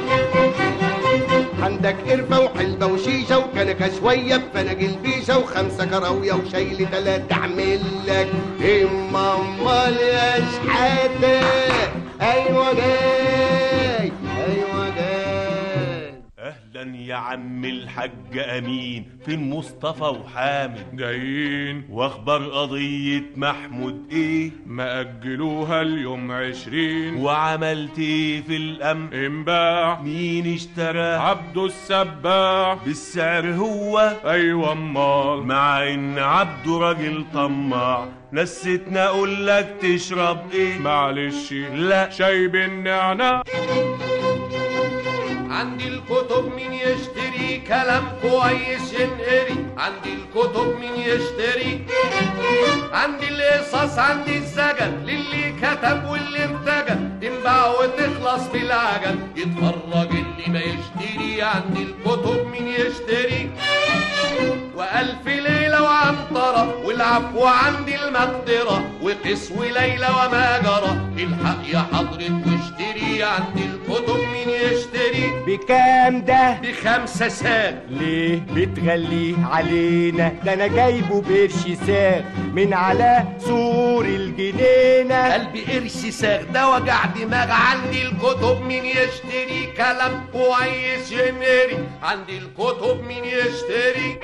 عندك قرفة وحلبة وشيشة وكنكة شوية بفناجيل بيشة وخمسة كراوية وشاي لتلاتة أعمل لك إما أمال يا شحاتة أيوة جاي أيوة جاي اهلا يا عم الحاج امين فين مصطفى وحامد جايين واخبار قضية محمود ايه مأجلوها اليوم عشرين وعملت ايه في الامن انباع مين اشتراه عبده السباع بالسعر هو ايوه امال مع ان عبده راجل طماع نسيتنا اقول لك تشرب ايه معلش لا شاي بالنعناع عندي الكتب مين يشتري كلام كويس ينقري عندي الكتب مين يشتري عندي القصص عندي الزجل للي كتب واللي ارتجل تنباع وتخلص بالعجل يتفرج اللي ما يشتري عندي الكتب مين يشتري وألف ليلة وعنطرة والعفو عندي المقدرة وقس وليلة وما جرى الحق يا حضرة واشتري عندي الكتب مين يشتري بكام ده؟ بخمسة ساغ ليه بتغليه علينا ده انا جايبه بقرش ساغ من على سور الجنينة قلبي قرش ساغ ده وجع دماغ عندي الكتب مين يشتري كلام كويس ينقري عندي الكتب مين يشتري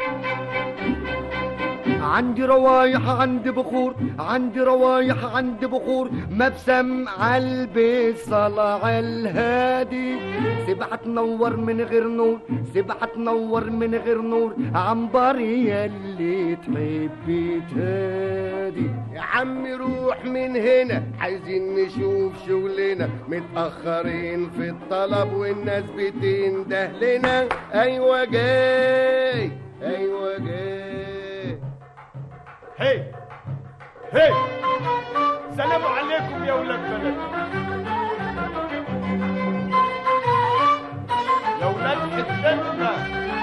عندي روايح عندي بخور عندي روايح عندي بخور مبسم عالبيت صلع الهادي سبعة تنور من غير نور سبعة تنور من غير نور عنبر يلي تحبي تهادي يا عم روح من هنا عايزين نشوف شغلنا متأخرين في الطلب والناس بتنده لنا ايوه جاي ايوه جاي هي هي سلام عليكم يا ولاد بلد يا ولاد حتتنا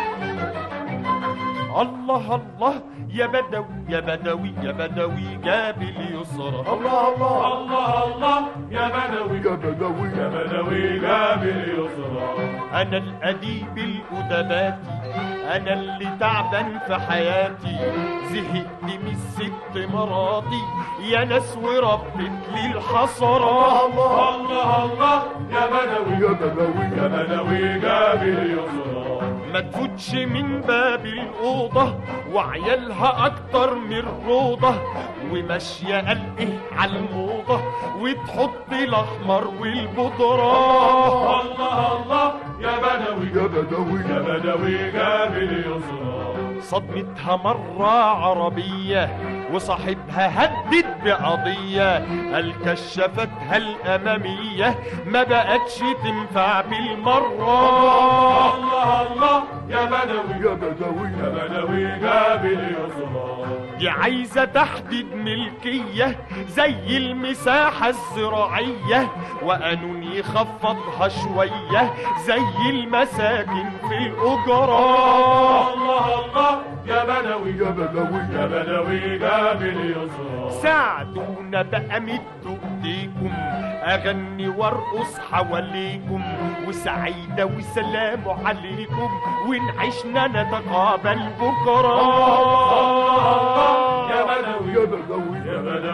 الله الله يا بدوي يا بدوي يا بدوي جاب اليسرى الله الله الله الله يا بدوي يا بدوي يا بدوي جاب اليسرى انا الاديب الادباتي انا اللي تعبان في حياتي زهقت من الست مراتي يا ناس وربت لي الحسرات الله الله الله يا بدوي يا بدوي يا بدوي جاب اليسرى ما تفوتش من باب الأوضة وعيالها أكتر من روضة وماشية قلقه على الموضة وتحط الأحمر والبودرة الله الله يا بدوي يا بدوي يا بدوي جاب اليسرى صدمتها مرة عربية وصاحبها هدد بقضية الكشفتها الأمامية ما بقتش تنفع بالمرة الله الله يا بدوي يا بدوي يا بدوي جاب اليسرى دي عايزة تحديد ملكية زي المساحة الزراعية وقانون يخفضها شوية زي المساكن في الأجرة الله الله يا بدوي يا بدوي يا بدوي جاب اليسرى ساعدونا بقى مدوا ايديكم اغني وارقص حواليكم وسعيدة وسلام عليكم ونعيشنا نتقابل بكرة يا بدوي يا بدوي يا بدوي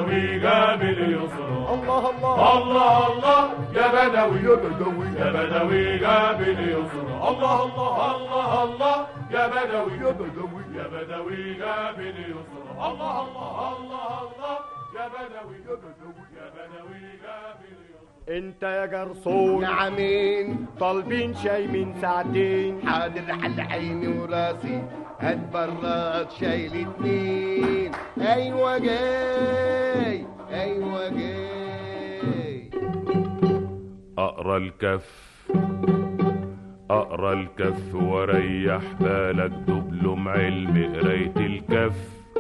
بدوي جاب اليسرى الله الله الله الله يا بدوي يا بدوي يا بدوي جاب اليسرى الله الله الله الله يا بدوي يا بدوي يا بدوي جاب اليسرى الله الله الله الله يا بدوي يا بدوي يا بدوي جاب اليسرى انت يا جرسون نعمين طالبين شاي من ساعتين حاضر على عيني وراسي هات براد شايل اتنين ايوه جاي ايوه جاي اقرا الكف اقرا الكف وريح بالك دبلم علم قرايه الكف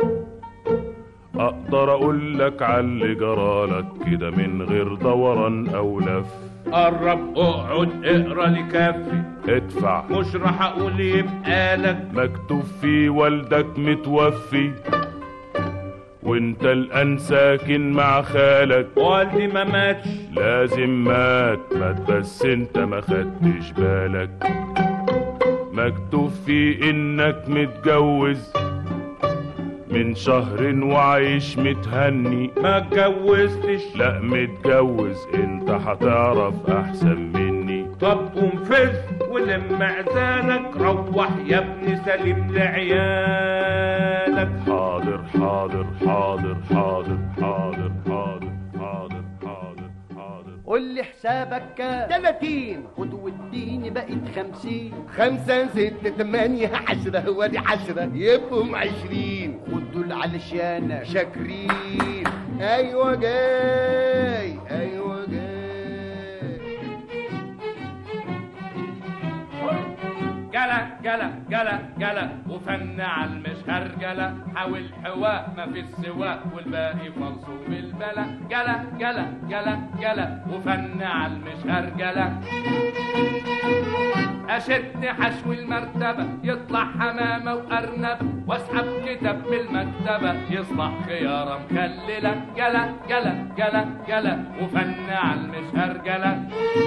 اقدر اقول لك على اللي جرالك كده من غير دوران او لف قرب اقعد اقرا لي كفي ادفع مش راح اقول يبقى لك مكتوب فيه والدك متوفي وانت الان ساكن مع خالك والدي ما ماتش لازم مات مات بس انت ما خدتش بالك مكتوب فيه انك متجوز من شهر وعايش متهني ما اتجوزتش لا متجوز انت هتعرف احسن مني طب قوم فز ولم عزالك روح يا ابني سلم لعيالك حاضر حاضر حاضر حاضر حاضر حاضر حاضر حاضر حاضر قول لي حسابك كام 30 خد واديني بقت 50 خمسة ستة تمانية عشرة وادي عشرة يبقوا عشرين خد دول علشان شاكرين ايوه جاي ايوه جاي جلا جلا جلا جلا وفن على المشهر جلا حاول حواء ما في السواق والباقي منصوب البلا جلا جلا جلا جلا وفن على المشهر جلا اشد حشو المرتبة يطلع حمامة وارنب واسحب كتاب من المكتبة يصلح خيارة مخللة جلا جلا جلا جلا وفن على المشهر جلا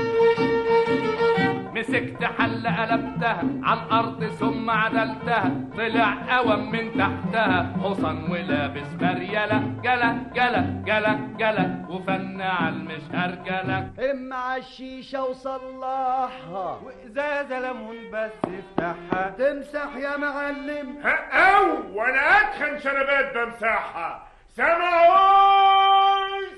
مسكت حل قلبتها على الارض ثم عدلتها طلع قوم من تحتها حصن ولابس مريله جلا جلا جلا جلا وفن على المشهر جلا ام على الشيشة وصلحها وازازه ليمون بس افتحها تمسح يا معلم او وانا اتخن شنبات بمسحها سمعوز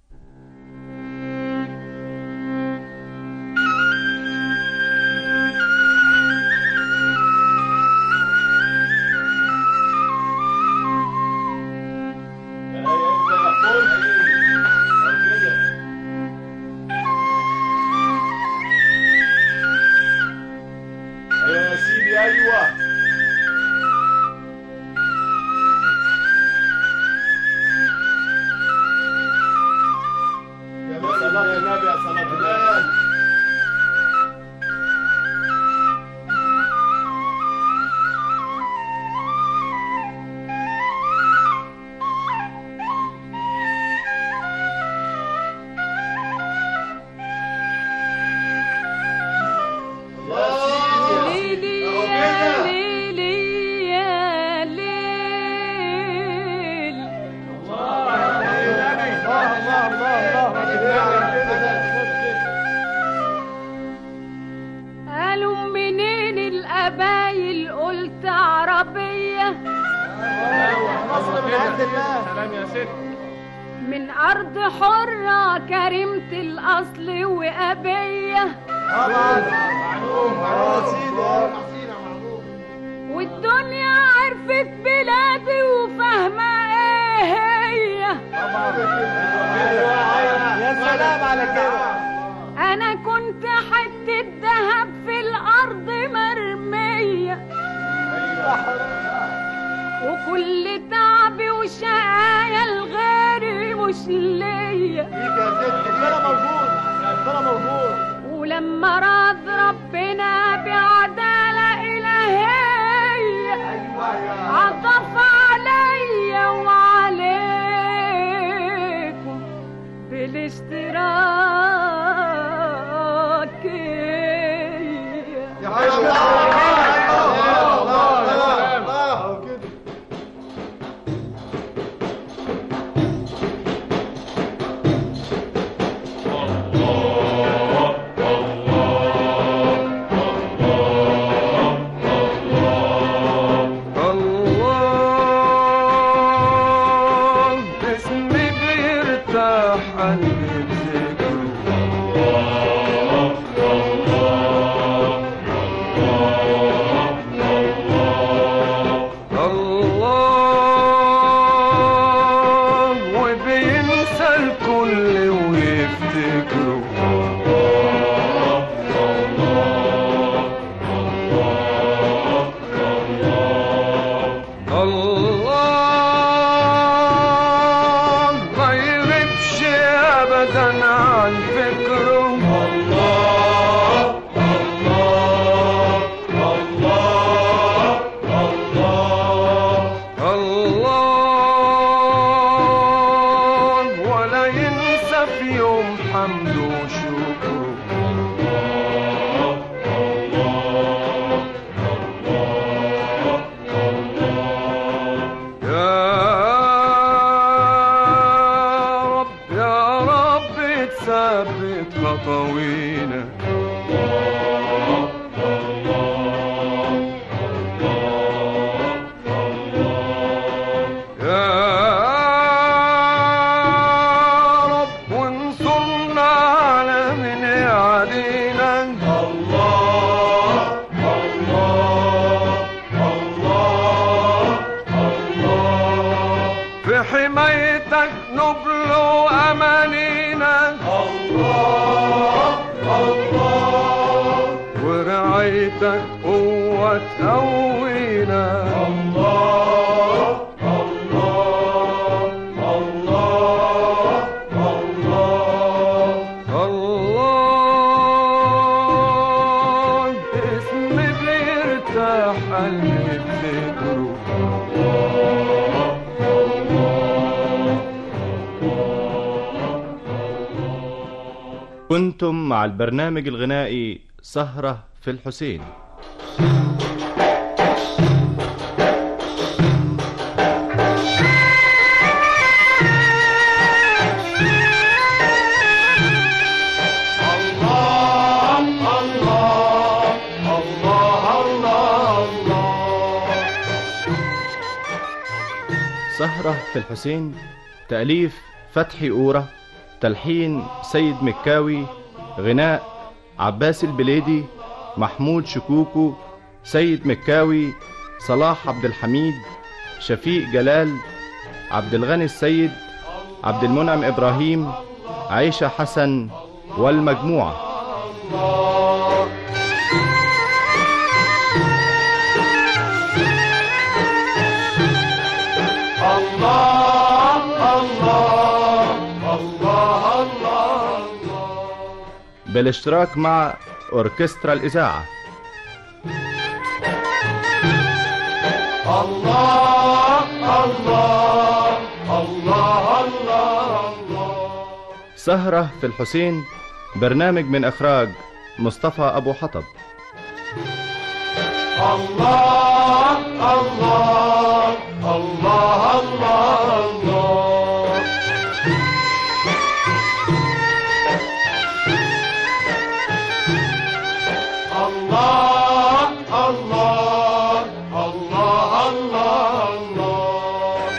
يا سيدي ايوه يا صلاة النبي يا صلاة النبي ليلي يا ليلي يا ليل قالوا منين القبايل قلت عربية سلام يا ست من أرض حرة كريمة الأصل وأبية والدنيا عرفت بلادي وفاهمة ايه هي يا سلام على كده انا كنت حتة دهب في الارض مرمية وكل تعبي وشقايا الغيري مش ليا ولما راد ربنا بعدالة إلهية عطف عليا وعليكم بالاشتراكية شكره يا رب يا رب تثبت خطوينا يا رب وانصرنا على من يعدينا الله الله الله الله في حمايتك نبلو أمانينا الله الله ورعايتك قوة تقوينا الله الله الله الله الله اسم بيرتاح قلبي بذكره كنتم مع البرنامج الغنائي سهرة في الحسين سهرة في الحسين تأليف فتحي أورة تلحين سيد مكاوي غناء عباس البليدي محمود شكوكو سيد مكاوي صلاح عبد الحميد شفيق جلال عبد الغني السيد عبد المنعم إبراهيم عيشة حسن والمجموعة الله الله الله الله بالاشتراك مع أوركسترا الإذاعة الله الله الله الله سهرة في الحسين برنامج من إخراج مصطفى أبو حطب الله الله الله الله الله الله الله الله الله الله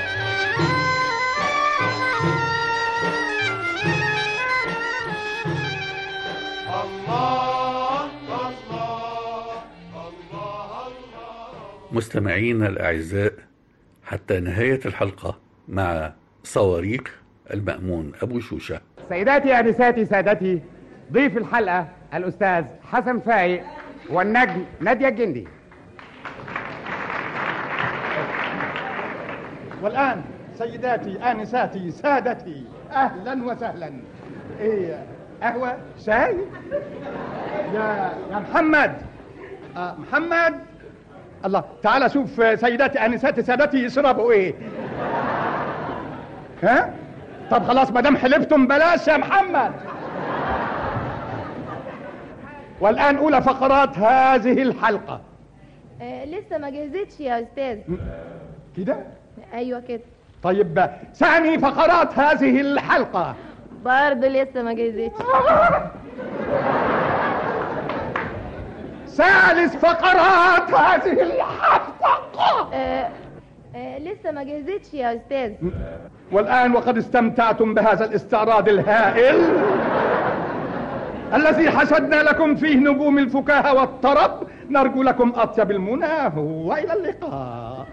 مستمعينا الأعزاء حتى نهاية الحلقة مع صواريخ المأمون أبو شوشة سيداتي أنساتي سادتي ضيف الحلقة الأستاذ حسن فايق والنجم نادية الجندي والآن سيداتي آنساتي سادتي أهلا وسهلا إيه قهوة شاي يا يا محمد آه محمد الله تعال شوف سيداتي آنساتي سادتي يشربوا إيه ها طب خلاص ما دام حلفتم بلاش يا محمد والآن أولى فقرات هذه الحلقة آه لسه ما جهزتش يا استاذ كده ايوه كده طيب ثاني فقرات هذه الحلقة برضه لسه ما جهزتش ثالث فقرات هذه الحلقة آه آه لسه ما جهزتش يا استاذ والآن وقد استمتعتم بهذا الاستعراض الهائل الذي حشدنا لكم فيه نجوم الفكاهة والطرب نرجو لكم أطيب المنى وإلى اللقاء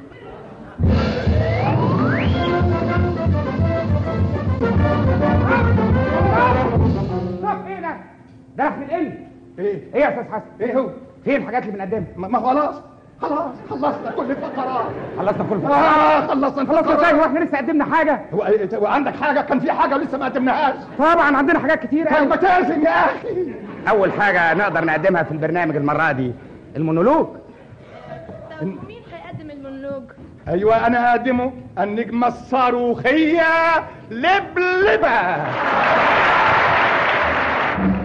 طب ايه ده؟ ده راح من ايه؟ ايه؟ ايه يا استاذ حسن؟ ايه هو؟ فين الحاجات اللي بنقدمها؟ ما خلاص خلاص خلصنا كل الفقرات خلصنا كل آه خلصنا خلصنا الفقرات. ازاي واحنا لسه قدمنا حاجه؟ هو إيه- هو عندك حاجة كان في حاجة لسه ما قدمناهاش طبعا عندنا حاجات كتير طيب ما تقسم يا أخي اول حاجه نقدر نقدمها في البرنامج المره دي المونولوج مين هيقدم المونولوج؟ أيوة أنا هقدمه النجمة الصاروخية لبلبة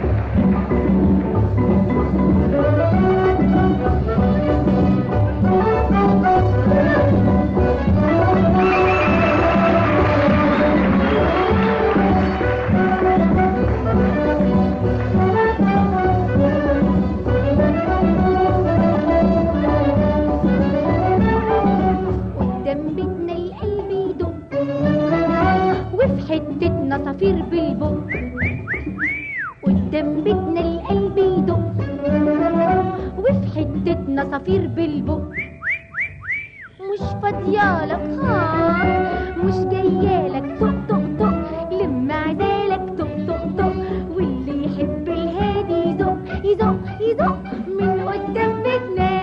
عصافير بالبق مش فاضيالك ها مش جايالك طق طق طق لم عدالك طق طق طق واللي يحب الهادي يزق يزق يزق من قدام بيتنا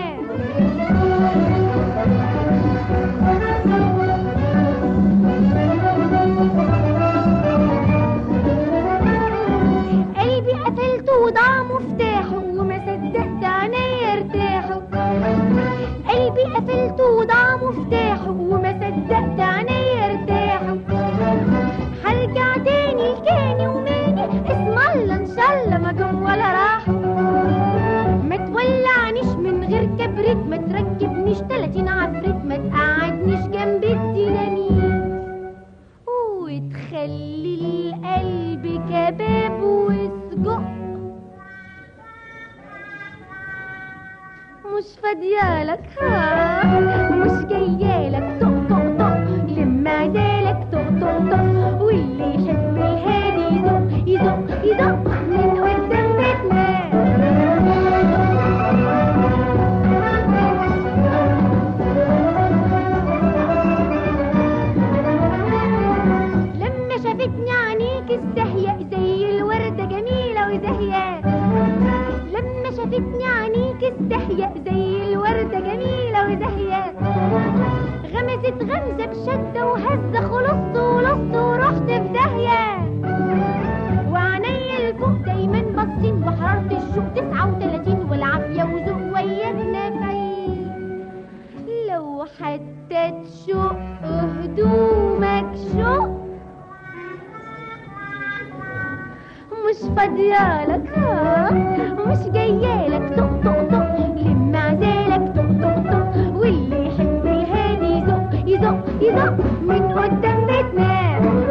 قلبي قفلته وضاع مفتاحه وما صدقت عينيا ارتاحوا قلبي قفلته وضاع مفتاحه وما صدقت عينيا ارتاحوا هرجع تاني لكاني وماني اسم الله ان شاء الله ما جم ولا راحوا ما تولعنيش من غير كبريت ما تركبنيش تلاتين عفريت ما تقعدنيش جنب الديناميت وتخلي القلب كباب وسجق مش فاضيالك ها مش جايالك طق طق طق لم عدالك طق طق طق واللي يحب الهادي يزق يزق يزق من قدام بيتنا لما شافتني عينيك استهيأ زي الوردة جميلة وزهية لما شافتني عينيك استهيأ زي الوردة جميلة وزهية غمزت غمزة بشدة وهزة خلصت ولصت ورحت في داهية وعينيا لفوق دايما باصين وحرارة الشوق تسعة وتلاتين والعافية وذوق ويانا بعيد لو حتى تشق هدومك شق مش فاضيالك ها مش جايالك طق طق طق لم عدالك طق طق طق واللي يحب الهادي يزق يزق يزق من قدام بيتنا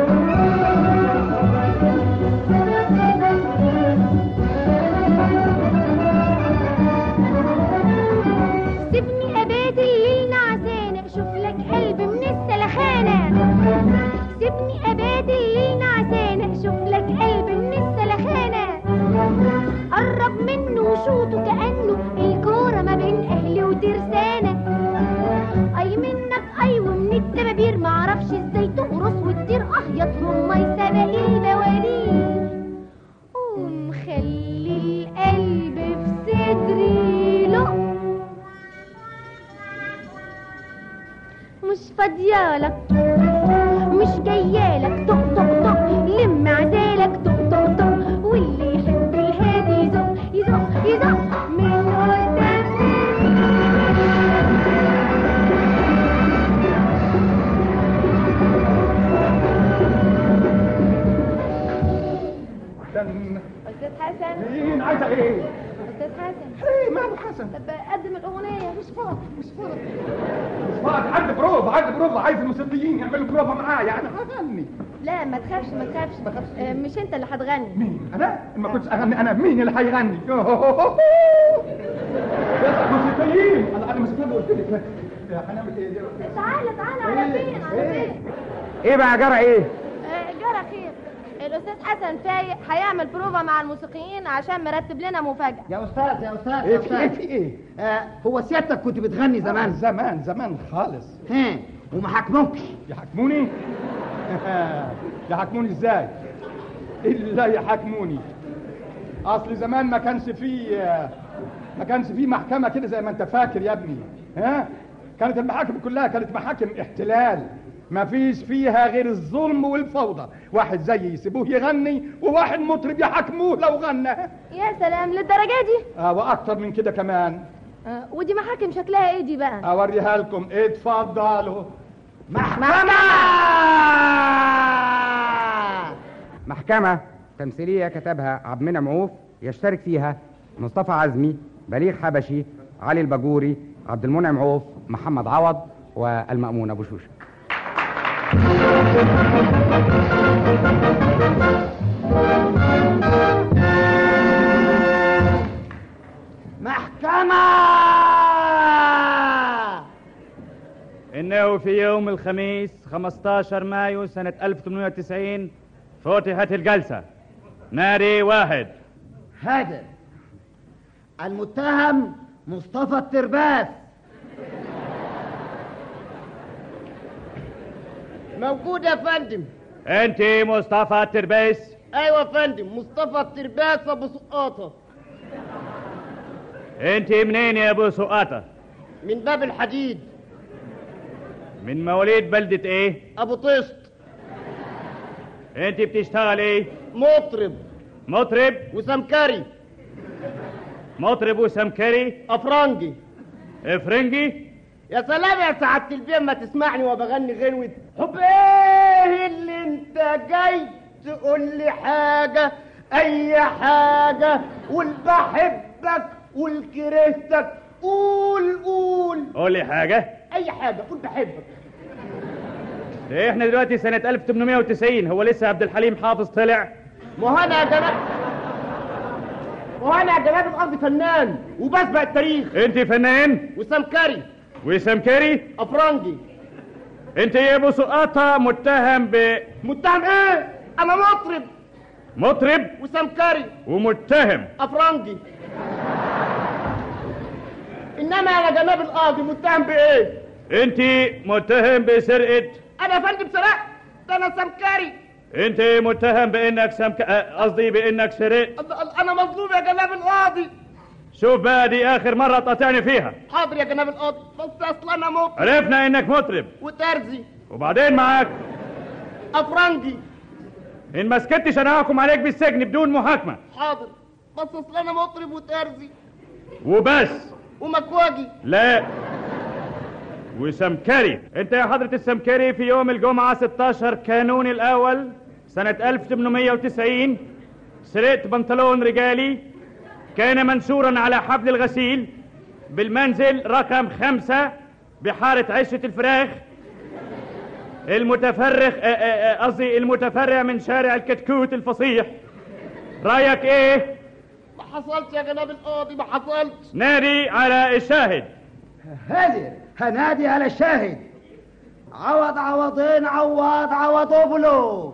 سيبني ابات الليل نعسانة اشوف لك قلب من السلخانة سيبني ابات الليل نعسانة اشوف لك قلب من السلخانة قرب منه وشوطه كأنه الكورة ما بين اهلي وترسانة اي منك اي ومن الدبابير معرفش ازاي تقرص وتطير اهيط هما يسابق البوارير ومخلي القلب في صدري لق مش فاضيالك مش جايالك طق طق طق لم عدالك طق طق طق واللي يحب الهادي يزق يزق يزق من قدام استنى استاذ حسن مين عايزه ايه؟ استاذ حسن ايه ماله حسن؟ طب قدم الاغنيه مش فاضي مش فاضي مش فاضي عندي بروفا عندي بروفا عايز الموسيقيين يعملوا بروفا معايا انا هغني لا ما تخافش ما تخافش آه، مش انت اللي هتغني مين انا ما كنتش اغني انا مين اللي هيغني يلا موسيقيين انا انا موسيقيين قلت لك هنعمل ايه دلوقتي؟ تعالى تعالى على فين على فين ايه بقى جرى ايه آه، جرى خير الاستاذ حسن فايق هيعمل بروفا مع الموسيقيين عشان مرتب لنا مفاجاه يا استاذ يا استاذ ايه يا في ايه استاذ في ايه؟ آه هو سيادتك كنت بتغني زمان زمان زمان خالص ها وما حكموكش يحكموني؟ يحكموني ازاي؟ الا يحكموني اصل زمان ما كانش فيه ما كانش فيه محكمه كده زي ما انت فاكر يا ابني ها كانت المحاكم كلها كانت محاكم احتلال ما فيش فيها غير الظلم والفوضى واحد زيي يسيبوه يغني وواحد مطرب يحاكموه لو غنى يا سلام للدرجه دي آه واكتر من كده كمان آه، ودي محاكم شكلها ايه دي بقى اوريها لكم اتفضلوا محكمة تمثيلية كتبها عبد المنعم عوف يشترك فيها مصطفى عزمي بليغ حبشي علي الباجوري عبد المنعم عوف محمد عوض والمأمون أبو شوشة محكمة إنه في يوم الخميس 15 مايو سنة 1890 فتحت الجلسة نادي واحد هذا المتهم مصطفى الترباس موجود يا فندم انت مصطفى الترباس ايوه يا فندم مصطفى الترباس ابو سقاطه انت منين يا ابو سقاطه من باب الحديد من مواليد بلدة ايه ابو طشت انت بتشتغل ايه مطرب مطرب وسمكري مطرب وسمكري افرنجي افرنجي يا سلام يا سعادة البيه ما تسمعني وبغني غنوة حب ايه اللي انت جاي تقول لي حاجة اي حاجة قول بحبك قول كرهتك قول قول قول لي حاجة اي حاجة قول بحبك إيه احنا دلوقتي سنة 1890 هو لسه عبد الحليم حافظ طلع ما هو انا يا جناب ما هو انا يا جناب الارض فنان وبسبق التاريخ انت فنان وسمكري وسمكري افرنجي انت يا ابو سقاطة متهم ب متهم ايه انا مطرب مطرب وسمكري ومتهم افرنجي انما يا جناب القاضي متهم بايه انت متهم بسرقة انا يا فندم سرقت ده انا سمكري انت متهم بانك سمك آه، قصدي بانك سرقت انا مظلوم يا جناب القاضي شوف بقى دي اخر مرة تقاطعني فيها حاضر يا جناب القاضي بس اصل انا مطرب عرفنا انك مطرب وترزي وبعدين معاك افرنجي ان ما سكتش انا هحكم عليك بالسجن بدون محاكمة حاضر بس اصل انا مطرب وترزي وبس ومكواجي لا وسمكري انت يا حضرة السمكري في يوم الجمعة 16 كانون الاول سنة 1890 سرقت بنطلون رجالي كان منشورا على حبل الغسيل بالمنزل رقم خمسة بحارة عشة الفراخ المتفرخ آه، آه، آه، قصدي المتفرع من شارع الكتكوت الفصيح رايك ايه ما حصلش يا جناب القاضي ما حصلش نادي على الشاهد هادر هنادي على الشاهد عوض عوضين عوض عوضوبلو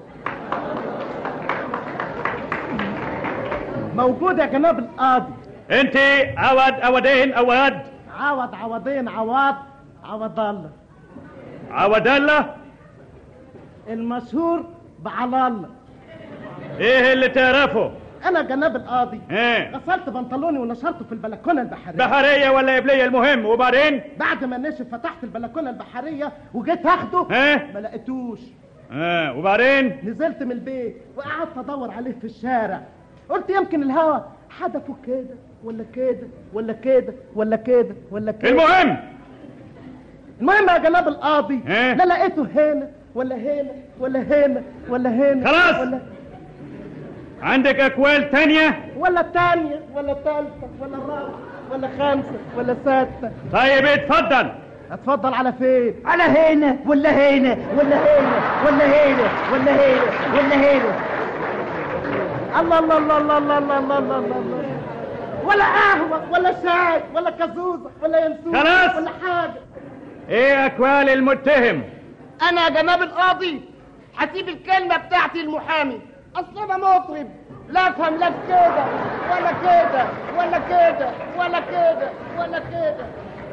موجود يا جناب القاضي انت عوض عوضين عوض عوض عوضين عوض عوض الله عوض الله المشهور بعلى الله ايه اللي تعرفه انا جناب القاضي ايه غسلت بنطلوني ونشرته في البلكونه البحريه بحرية ولا قبلية المهم وبعدين بعد ما نشف فتحت البلكونه البحريه وجيت اخده ايه ما لقيتوش اه وبعدين نزلت من البيت وقعدت ادور عليه في الشارع قلت يمكن الهوا حدفه كده ولا كده ولا كده ولا كده ولا كده المهم المهم يا جناب القاضي إيه؟ لا لقيته هنا ولا هنا ولا هنا ولا هنا خلاص. ولا عندك اكوال تانية ولا تانية ولا تالتة ولا رابعة ولا خامسة ولا سادسة طيب اتفضل اتفضل على فين على هنا ولا هنا ولا هنا ولا هنا ولا هنا ولا هنا الله الله الله الله الله الله الله الله الله الله ولا قهوة ولا شاي ولا كازوزة ولا ينسوس خلاص. ولا حاجة ايه اكوال المتهم أنا يا جناب القاضي هسيب الكلمة بتاعتي المحامي أصل أنا مطرب لا أفهم لا في كده ولا كده ولا كده ولا كده ولا كده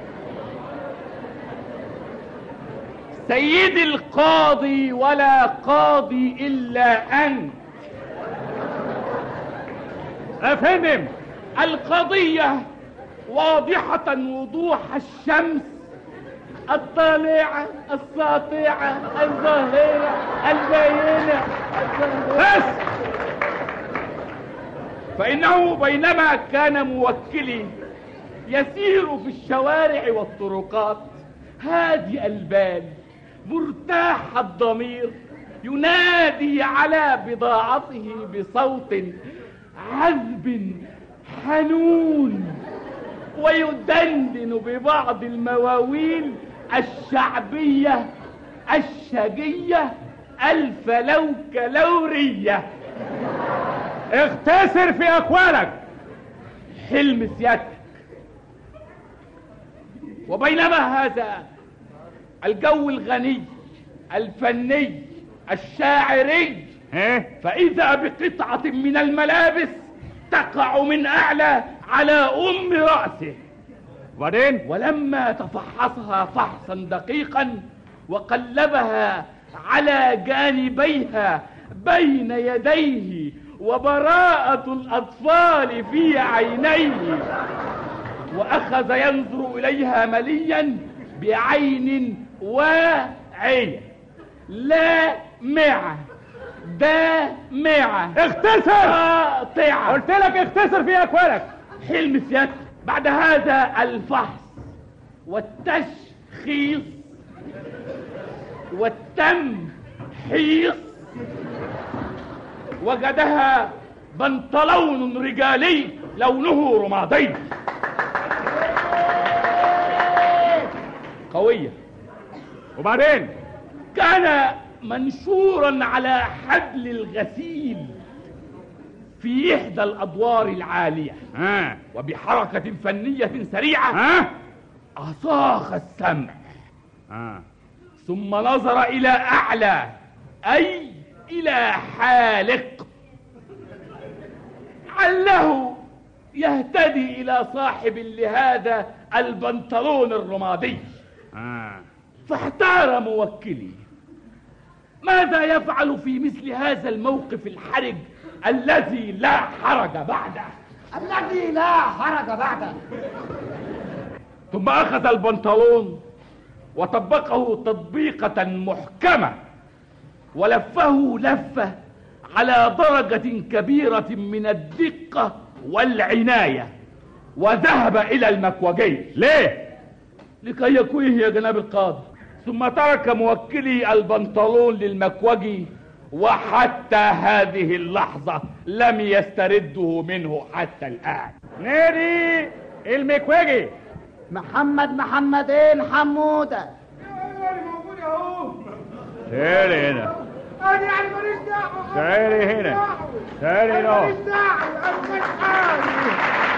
سيدي القاضي ولا قاضي إلا أنت افندم القضية واضحة وضوح الشمس الطالعة الساطعة الظاهرة البينة بس فإنه بينما كان موكلي يسير في الشوارع والطرقات هادئ البال مرتاح الضمير ينادي على بضاعته بصوت عذب حنون ويدندن ببعض المواويل الشعبية الشجية الفلوكلورية اختصر في اقوالك حلم سيادتك وبينما هذا الجو الغني الفني الشاعري ايه فإذا بقطعة من الملابس تقع من أعلى على أم رأسه وبعدين ولما تفحصها فحصا دقيقا وقلبها على جانبيها بين يديه وبراءة الأطفال في عينيه وأخذ ينظر إليها مليا بعين واعية لامعة دامعة اختصر قاطعة قلت لك اختصر في اكوالك حلم سيادتك بعد هذا الفحص والتشخيص والتمحيص وجدها بنطلون رجالي لونه رمادي قوية وبعدين كان منشورا على حبل الغسيل في إحدى الأدوار العالية ها وبحركة فنية سريعة ها أصاخ السمع ها ثم نظر إلى أعلى أي إلى حالق عله يهتدي إلى صاحب لهذا البنطلون الرمادي ها فاحتار موكلي ماذا يفعل في مثل هذا الموقف الحرج الذي لا حرج بعده الذي لا حرج بعده ثم أخذ البنطلون وطبقه تطبيقة محكمة ولفه لفة على درجة كبيرة من الدقة والعناية وذهب إلى المكوجي ليه؟ لكي يكويه يا جناب القاضي ثم ترك موكلي البنطلون للمكوجي وحتى هذه اللحظة لم يسترده منه حتى الآن نادي المكوجي محمد محمدين حمودة تعالي هنا انا يعني ماليش دعوه تعالي هنا تعالي انا هنا ماليش دعوه انا مش حالي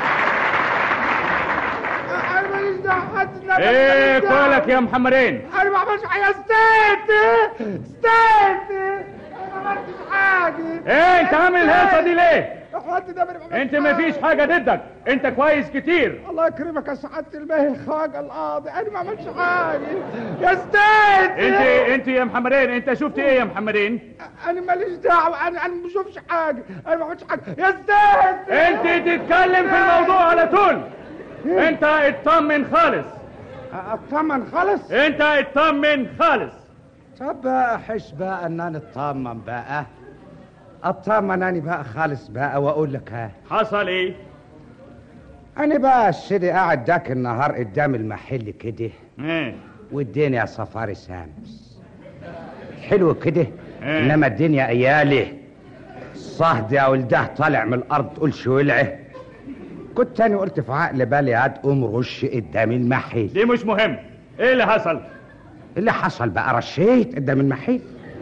انا ماليش دعوه أنا ايه ماليش دعوة. كولك يا محمدين انا ما عملتش حاجه استنى استنى انا ما عملتش حاجه ايه انت عامل الهيصه دي ليه اخواتي ده ما عملتش انت مفيش حاجه ضدك انت كويس كتير الله يكرمك يا سعاده الماهي خاج القاضي انا ما عملتش حاجه يا استاذ انت انت يا محمدين انت شفت ايه يا محمدين انا ماليش دعوه انا انا ما بشوفش حاجه انا ما عملتش حاجه يا استاذ انت تتكلم في الموضوع على طول انت اطمن خالص اطمن خالص انت اطمن خالص طب بقى حش بقى ان انا اطمن بقى اطمن انا بقى خالص بقى واقول لك ها حصل ايه انا بقى السيدي قاعد داك النهار قدام المحل كده ايه والدنيا صفاري سامس حلو كده إيه. انما الدنيا ايالي الصهد يا ولده طالع من الارض تقول شو ولعه كنت تاني قلت في عقل بالي هتقوم رش قدام المحل دي مش مهم ايه اللي حصل اللي حصل بقى رشيت قدام المحل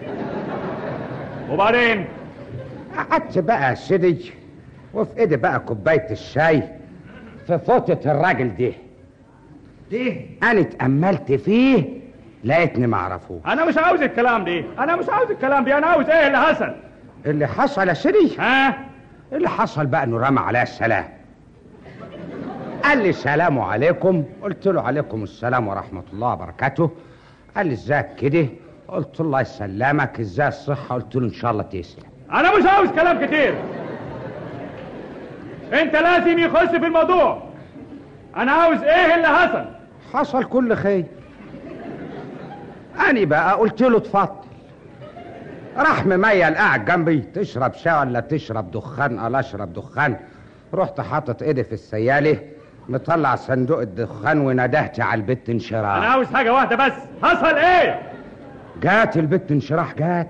وبعدين قعدت بقى يا سيدي وفي ايدي بقى كوبايه الشاي في فوطة الراجل ده ده انا اتأملت فيه لقيتني ما اعرفوش انا مش عاوز الكلام دي انا مش عاوز الكلام دي انا عاوز ايه اللي حصل اللي حصل يا سيدي ها اللي حصل بقى انه رمى عليا السلام قال لي السلام عليكم قلت له عليكم السلام ورحمة الله وبركاته قال لي ازيك كده قلت له الله يسلمك ازاي الصحة قلت له ان شاء الله تسلم انا مش عاوز كلام كتير انت لازم يخش في الموضوع انا عاوز ايه اللي حصل حصل كل خير أنا بقى قلت له اتفضل راح مميل قاعد جنبي تشرب شاي ولا تشرب دخان قال اشرب دخان رحت حاطط ايدي في السياله مطلع صندوق الدخان وندهت على البت انا انشراح عاوز حاجه واحده بس حصل ايه جات البت انشراح جات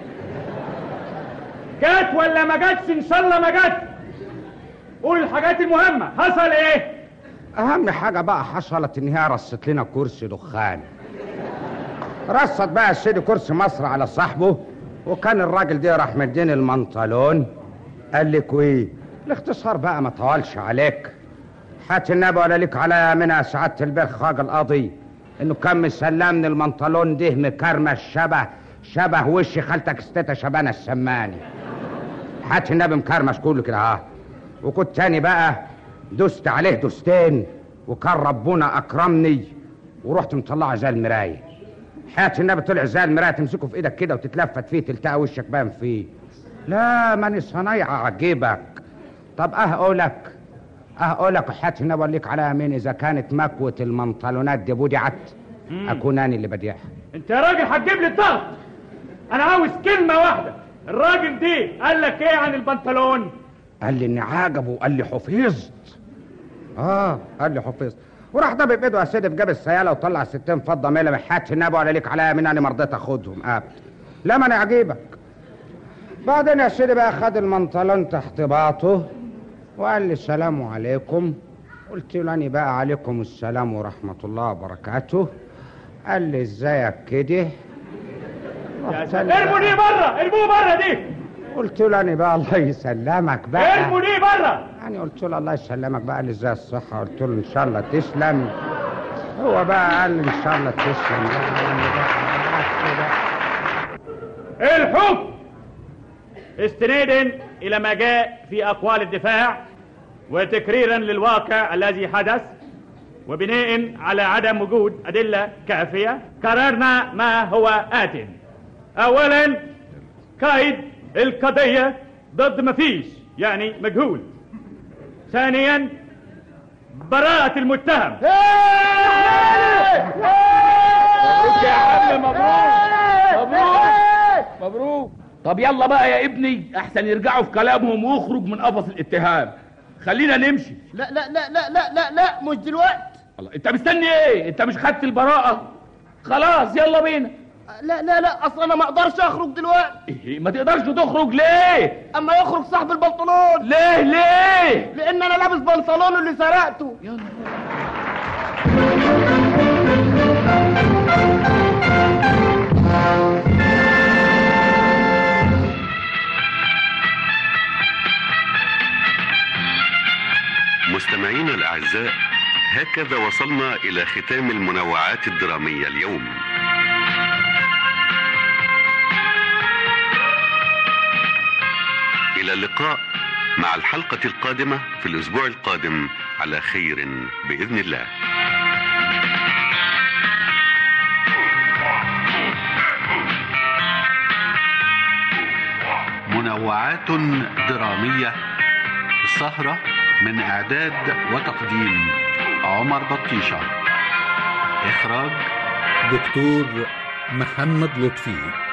جت ولا ما جاتش ان شاء الله ما جت قول الحاجات المهمه حصل ايه اهم حاجه بقى حصلت ان هي رصت لنا كرسي دخان رصت بقى السيدي كرسي مصر على صاحبه وكان الراجل ده راح مديني المنطلون قال لك ايه الاختصار بقى ما طولش عليك حات النبي ولا ليك على منها سعاده البيخ خاج القاضي انه كان مسلمني المنطلون ده مكرمش شبه شبه وش خالتك ستة شبانه السماني حات النبي مكرمش كله كده اه وكنت تاني بقى دوست عليه دوستين وكان ربنا اكرمني ورحت مطلعه زي المرايه حياة النبي طلع زي المرايه تمسكه في ايدك كده وتتلفت فيه تلتقى وشك باين فيه لا ماني صنايع عجيبك طب اه اقولك اه اقولك وحياة النبي اوريك على يمين اذا كانت مكوة المنطلونات دي بدعت اكون انا اللي بديعها انت يا راجل هتجيب لي الضغط انا عاوز كلمه واحده الراجل دي قال لك ايه عن البنطلون قال لي اني عجبه قال لي حفظت اه قال لي حفظت وراح ضرب بايده يا سيدي في جاب السياله وطلع 60 فضه ميله من حياة النبي ولا ليك عليا من انا ما رضيت اخدهم ابدا لا ما انا عجيبك بعدين يا سيدي بقى خد المنطلون تحت باطه وقال لي السلام عليكم قلت له أنا بقى عليكم السلام ورحمة الله وبركاته قال لي ازيك كده رحت أنا ارموا دي بره ارموه بره دي قلت له أنا بقى الله يسلمك بقى ارموا دي بره يعني قلت له الله يسلمك بقى قال لي ازاي الصحة قلت له إن شاء الله تسلم هو بقى قال لي إن شاء الله تسلم بقى قال لي بقى الحكم استنادا الى ما جاء في اقوال الدفاع وتكريرا للواقع الذي حدث وبناء على عدم وجود ادله كافيه قررنا ما هو ات اولا قيد القضيه ضد مفيش يعني مجهول ثانيا براءة المتهم مبروك يا عم مبروك مبروك مبروك طب يلا بقى يا ابني احسن يرجعوا في كلامهم ويخرج من قفص الاتهام خلينا نمشي لا لا لا لا لا لا لا مش دلوقتي الله انت مستني ايه انت مش خدت البراءة خلاص يلا بينا لا لا لا اصل انا ما اقدرش اخرج دلوقتي إيه ما تقدرش تخرج ليه اما يخرج صاحب البنطلون ليه ليه لان انا لابس بنطلون اللي سرقته مستمعينا الأعزاء هكذا وصلنا إلى ختام المنوعات الدرامية اليوم إلى اللقاء مع الحلقة القادمة في الأسبوع القادم على خير بإذن الله منوعات درامية السهرة من إعداد وتقديم عمر بطيشة إخراج دكتور محمد لطفي